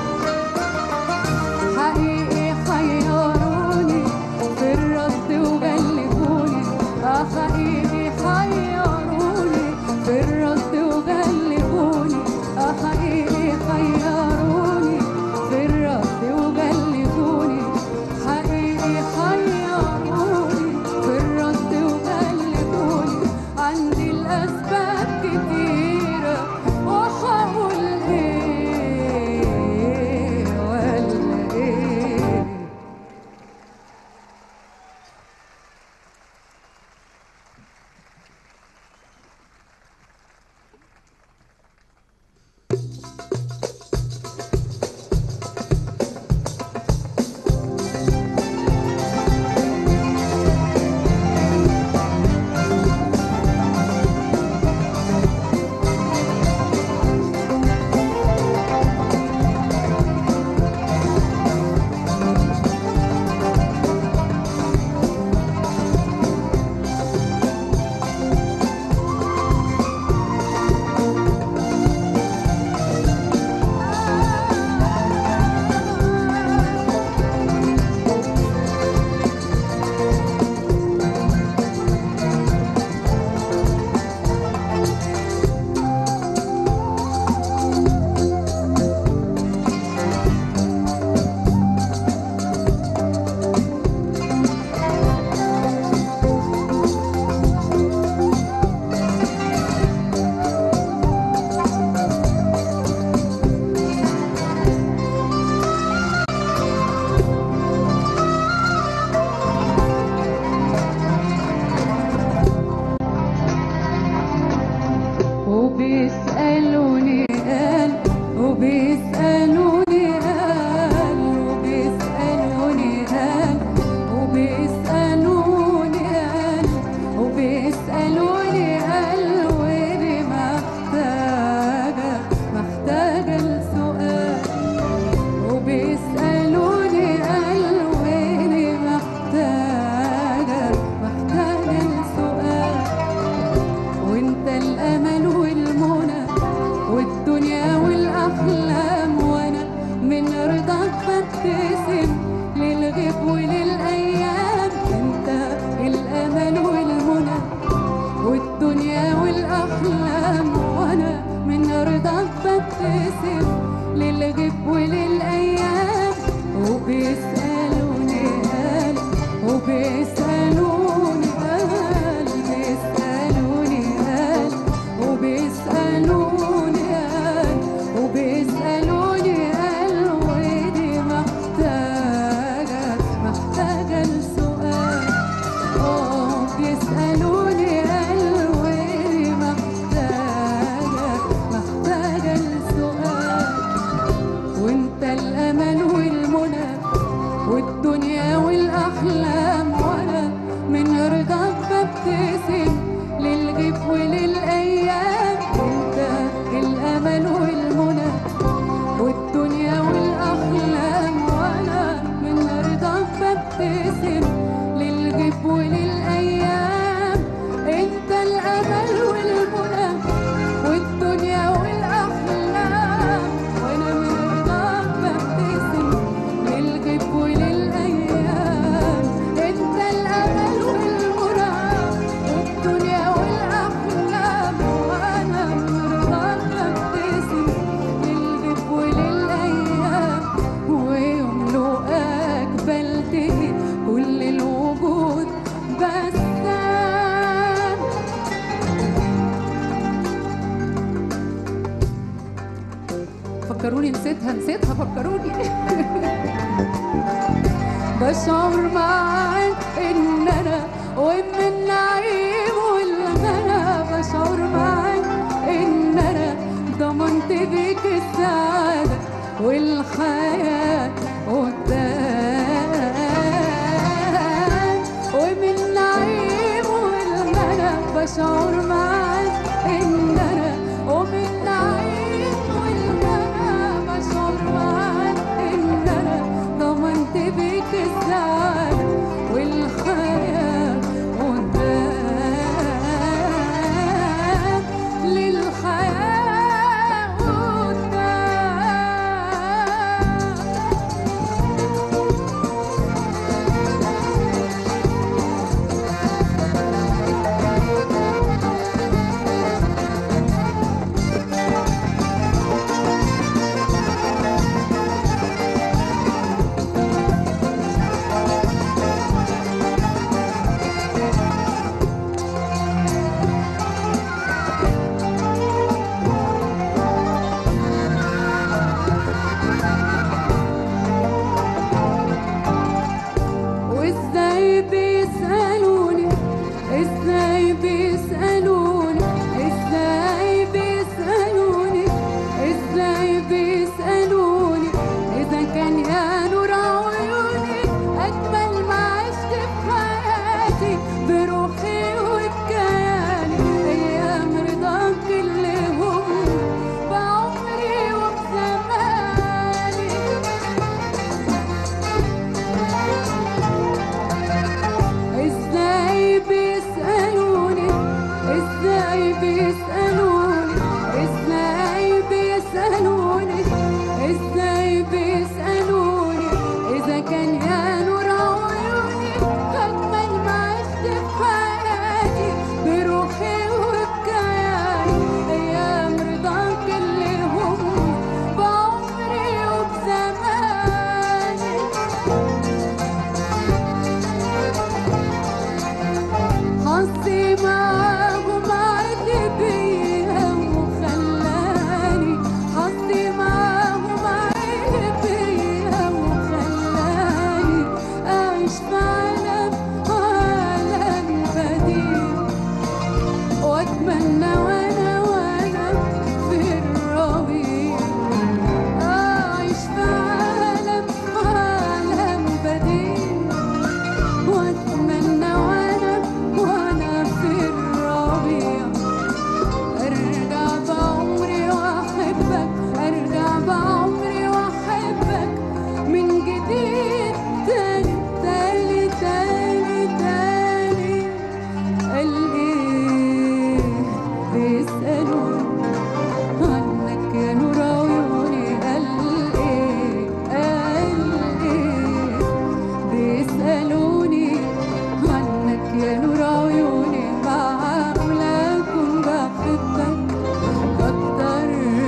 حقيقي حيروني في الرد وغلبوني اه حقيقي حيروني في الرد وغلبوني اه حقيقي حيروني في الرد وغلبوني حقيقي حيروني في الرد وغلبوني عندي الأسباب كتيرة وهقول ايه ولا ايه وبيسألوني قال وبيسألوني قال وبيسألوني قال وبيسألوني قال وبيسألوني قال وإني محتاجة محتاجة لسؤال وبيسألوني قال وإني محتاجة محتاجة لسؤال وانت الامل والمنى والدنيا والاحلام وانا من رضاك ببتسم للغيب وللايام انت الامل والمنى والدنيا والاحلام وانا من رضاك ببتسم للغيب وللايام وبيسالوني قال وبيسالوني قال بيسالوني قال وبيسالوني قال وبيسالوني قال ودي محتاجه محتاجه لسؤال اه بيسالوني قال ودي محتاجه محتاجه لسؤال وانت الامل والمنى والدنيا والاحلام وانا من رضاك ببتسم للغيب وللايام انت الامل والمنى والدنيا والاحلام وانا من رضاك ببتسم للغيب وللايام انت الامل والمنى والدنيا والاحلام وانا من رضاك ببتسم للغيب وللايام انت الامل والمنى والدنيا والاحلام وانا من رضاك ببتسم للغيب وللايام ويوم لقاك بلتقي كل الوجود بسام فكروني نسيتها نسيتها فكروني بشعر معاك ان انا ومن النعيم والغنى بشعر معاك ان انا ضمنت بيك السعادة والحياة قدام ومن النعيم والغنى بشعر معاك ان انا ومن النعيم والغنى بشعر معاك ان انا بيت السعادة والحياة قدام للحياة قدام وازاي بيسألوني ازاي بيسألوني ازاي بيسألوني ازاي بيسألوني اذا كان يا نور عيوني اجمل ما عشت في حياتي بروحي وبكياني ايام رضاك اللي هم بعمري وبزماني ازاي بيسألوني ازاي بيسألوني ازاي بيسألوني ازاي بيسألوني اذا كان يا نور عيوني اجمل ما عشت في حياتي بروحي وبكياني ايام رضاك اللي هم بعمري وبزماني حظي معاهم عدي بيا وخلاني حظي معاهم عدي بيا وخلاني أعيش في عالم عالم بديع وأتمنى وأنا وأنا في الربيع أعيش في عالم عالم بديع واتمنى وانا وانا في الربيع ارجع بعمري واحبك ارجع بعمري واحبك من جديد تاني تاني تاني تاني قال ايه بيسألوني عنك يا نور عيوني قال ايه قال ايه بيسألوني عنك يا نور عيوني معقول أكون بحبك أكتر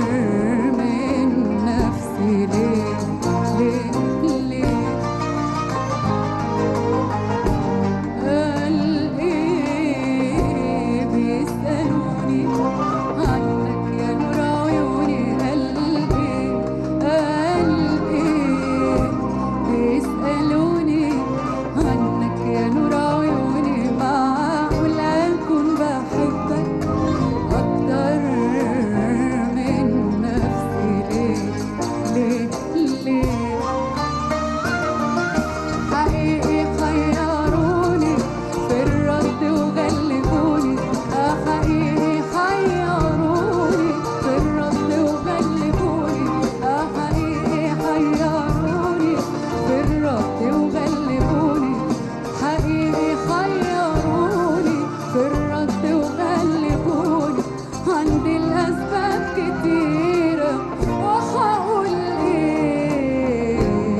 من نفسي ليه ليه ليه قال إيه بيسألوني عنك يا نور عيوني قال إيه قال إيه بيسألوني عنك يا نور عيوني معقول أكون بحبك أكتر من نفسي ليه ليه ليه حقيقي خيروني في الرد وغلبوني آه حقيقي خيروني في الرد وغلبوني آه حقيقي خيروني في الرد وغلبوني حقيقي خيروني في الرد وغلبوني عندي الأسباب كتيرة وهقول إيه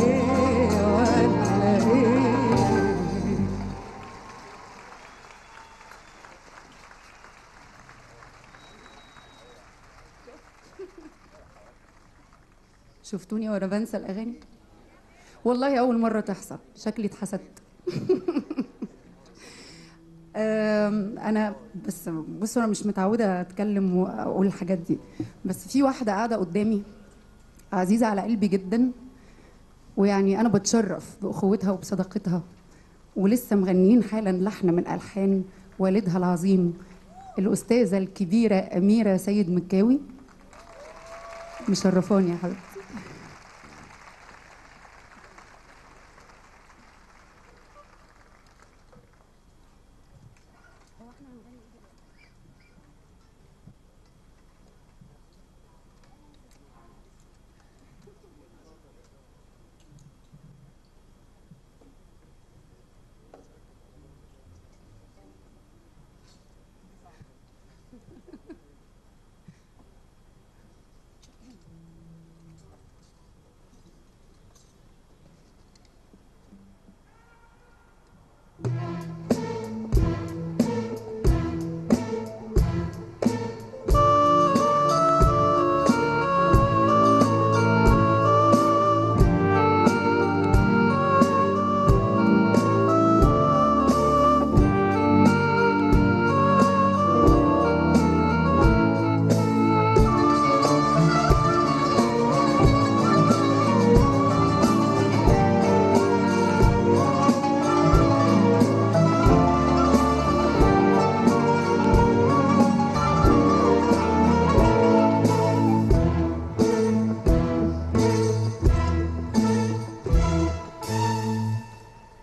ولا إيه شفتوني وانا بنسى الاغاني والله اول مره تحصل شكلي اتحسدت أم، انا بس بصوا انا مش متعوده اتكلم واقول الحاجات دي بس في واحده قاعده قدامي عزيزه على قلبي جدا ويعني انا بتشرف باخوتها وبصداقتها ولسه مغنيين حالا لحن من الحان والدها العظيم الاستاذه الكبيره اميره سيد مكاوي مشرفاني يا حبيبتي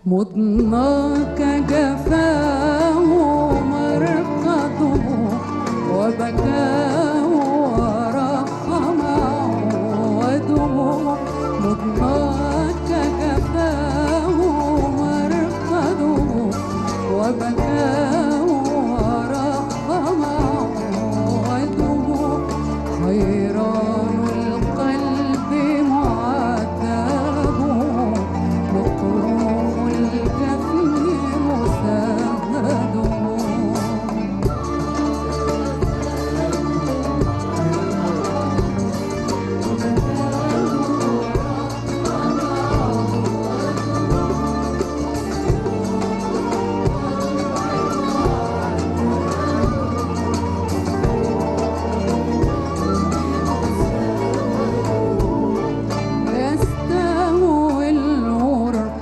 مضناك جفاه مرقده وبكاه ورحمه ودموع مضناك جفاه مرقده وبكاه ورحمه ودموع حيران القلب معذب مكروه الجفن مسهد يستهوي الورق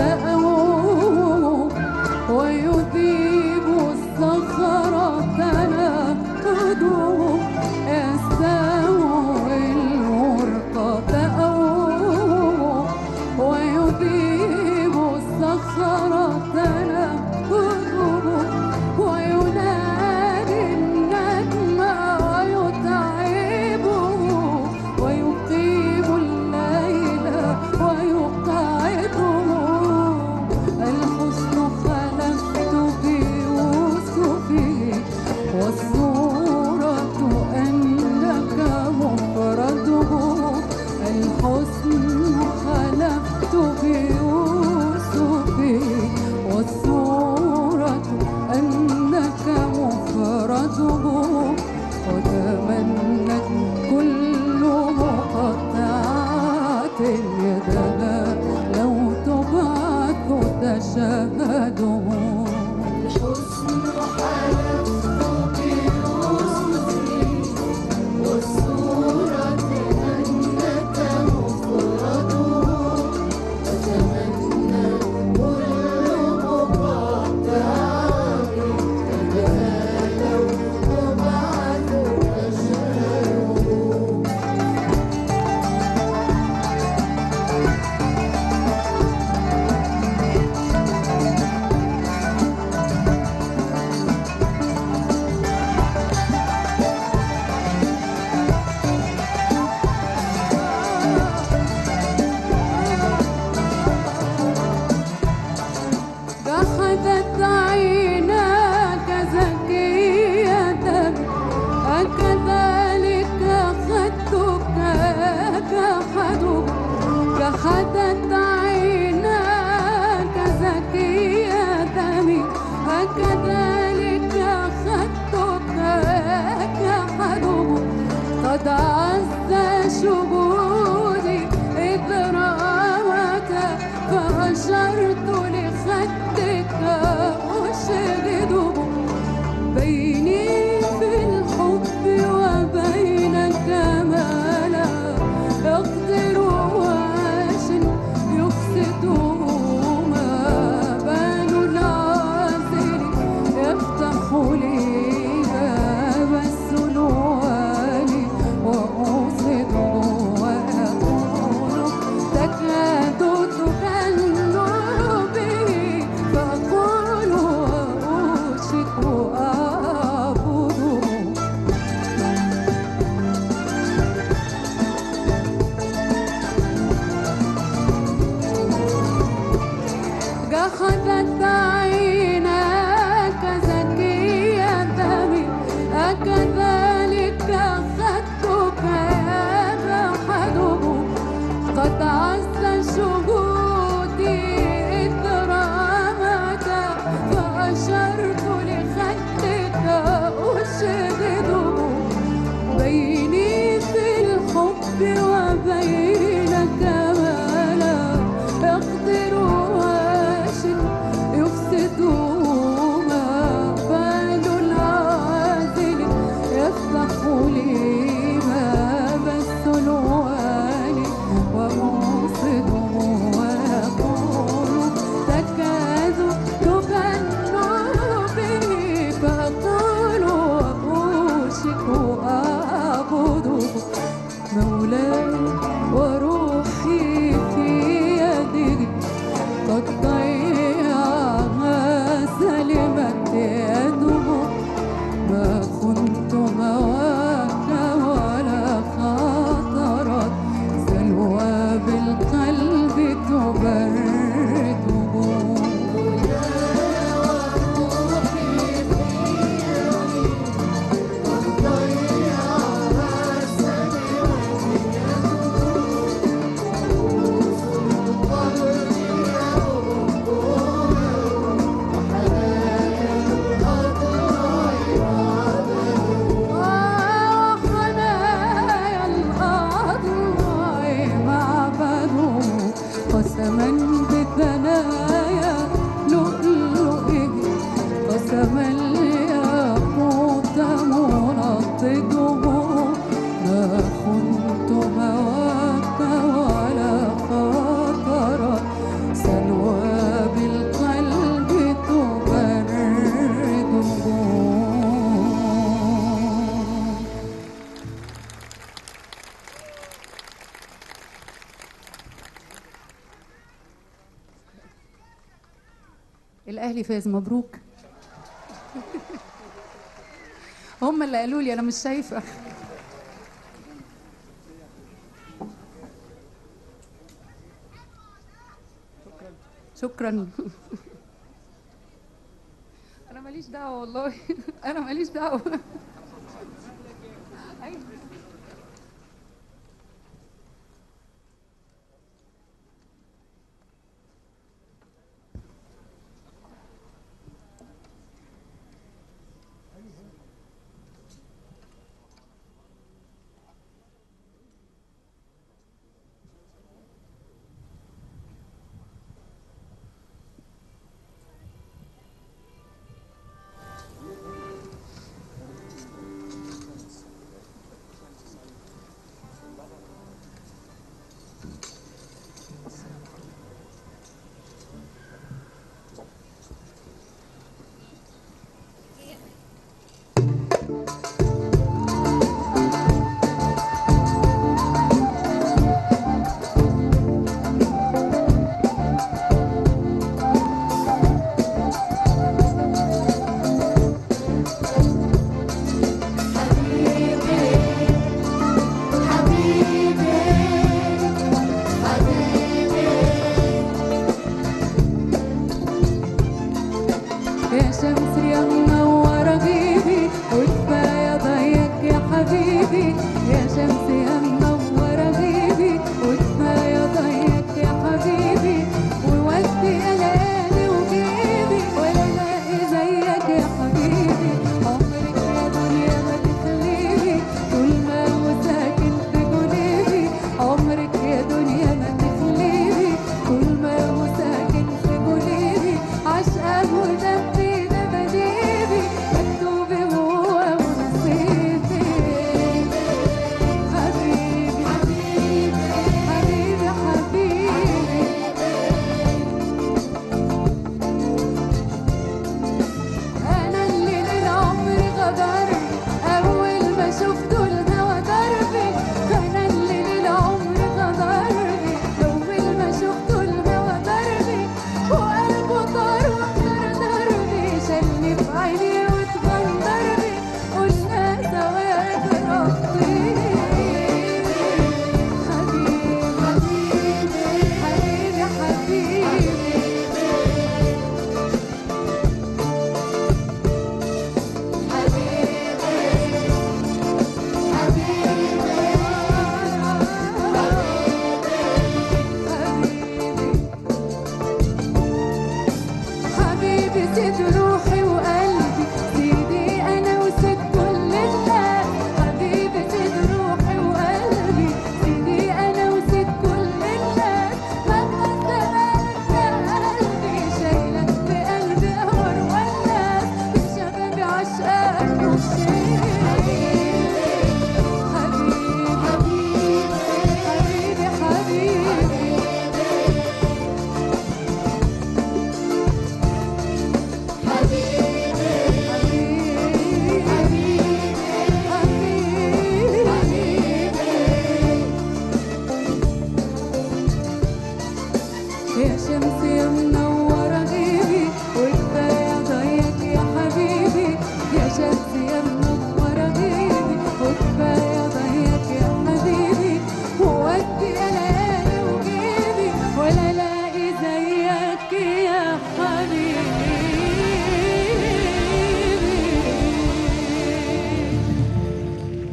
تأوه ويذيب الصخرة نهده يستهوي الورق تأوه ويذيب الصخرة نهده وينادي النجم ويتعبه ويقيم الليل ويقعده الحسن خلقت بيوسف والصورة أنك مفرده الحسن خلقت بيوسف والصورة أنك مفرده وتمنت كل مقطعات يدها لو تبعث تشهده الحسن حلفت بيوسفي والصورة أنك مفرده وتمنى كل مقطعات يدها لو تبعث تشهده قسما بثنايا لؤلؤه قسما الياقوت منضده ما خنت هواك ولا خاطر سلوى بالقلب تبرده الاهلي فاز مبروك هم اللي قالوا لي انا مش شايفه شكرا انا ماليش دعوه والله انا ماليش دعوه أيوة. يا شمس يا منورة غيبي وكفاية ضيق يا حبيبي يا شمس يا منورة غيبي وكفاية ضيق يا حبيبي وودي ألالي وجيبي ولا لاقي زيك يا حبيبي عمرك يا دنيا ما تخليني طول ما هو ساكن في جنيبي عمرك يا دنيا ما تخليني طول ما هو ساكن في جنيبي عشقه ودمي ده بديبي مكتوبي هو ونصيبي حبيبي حبيبي حبيبي حبيبي أنا اللي للعمر غدرني أول ما شفته الهوى دربي أنا اللي للعمر غدرني أول ما شفته الهوى دربي وقلبه طار واختار دربي شالني في عيني واتغندرني قلنا سوا بربي حبيبي حبيبي حبيبي حبيبي حبيبي سيد روحي وقلبي سيدي انا وسيد كل الناس حبيبي سيد روحي وقلبي سيدي انا وسيد كل الناس مهما زمانك يا قلبي شايلك في قلبي قمر والناس شبابي عشقك وشيلي حبيبي حبيبي حبيبي يا شمس يا منورة غيبي وكفاية ضيق يا حبيبي يا شمس يا منورة غيبي وكفاية ضيق يا حبيبي وودي ليالي وجيبي ولا لاقي زيك يا حبيبي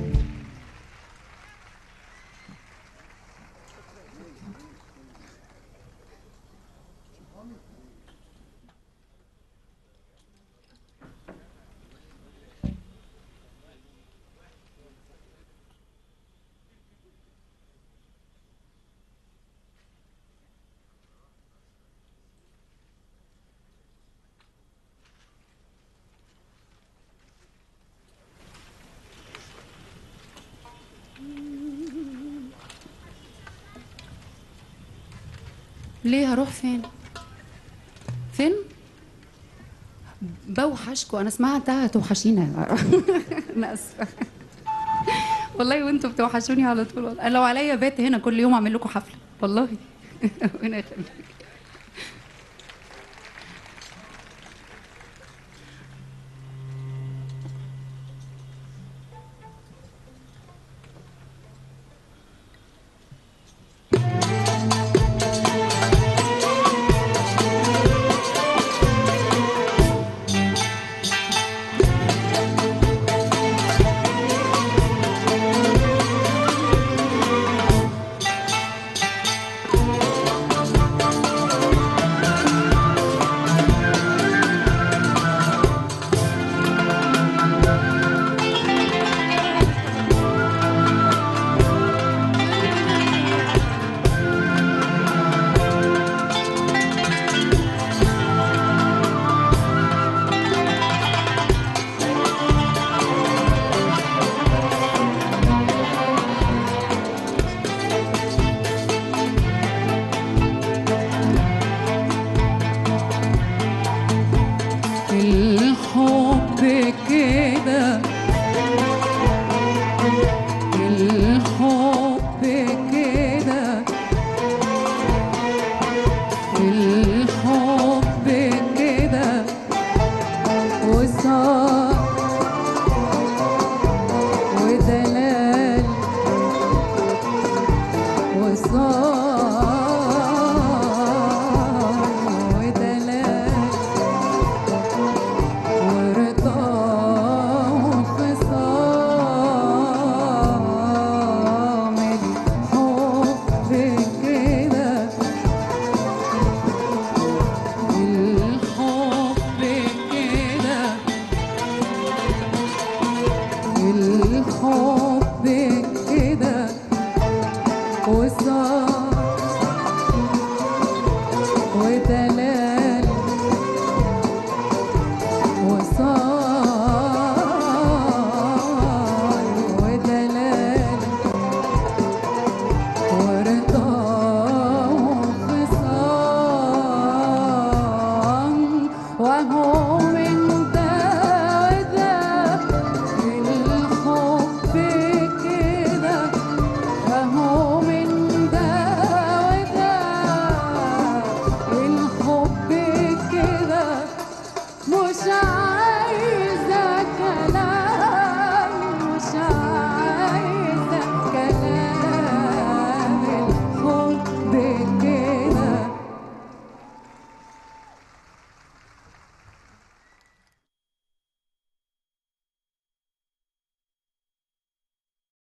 ليه هروح فين فين بوحشكوا انا سمعتها توحشينا انا اسفه والله وانتوا بتوحشوني على طول والله. أنا لو عليا بات هنا كل يوم اعمل لكم حفله والله ربنا يخليك الحب كده الحب كده الحب كده وصار ودلال وصار ودلال ورضا وخصام الحب كده الحب كده الحب كده وصار وده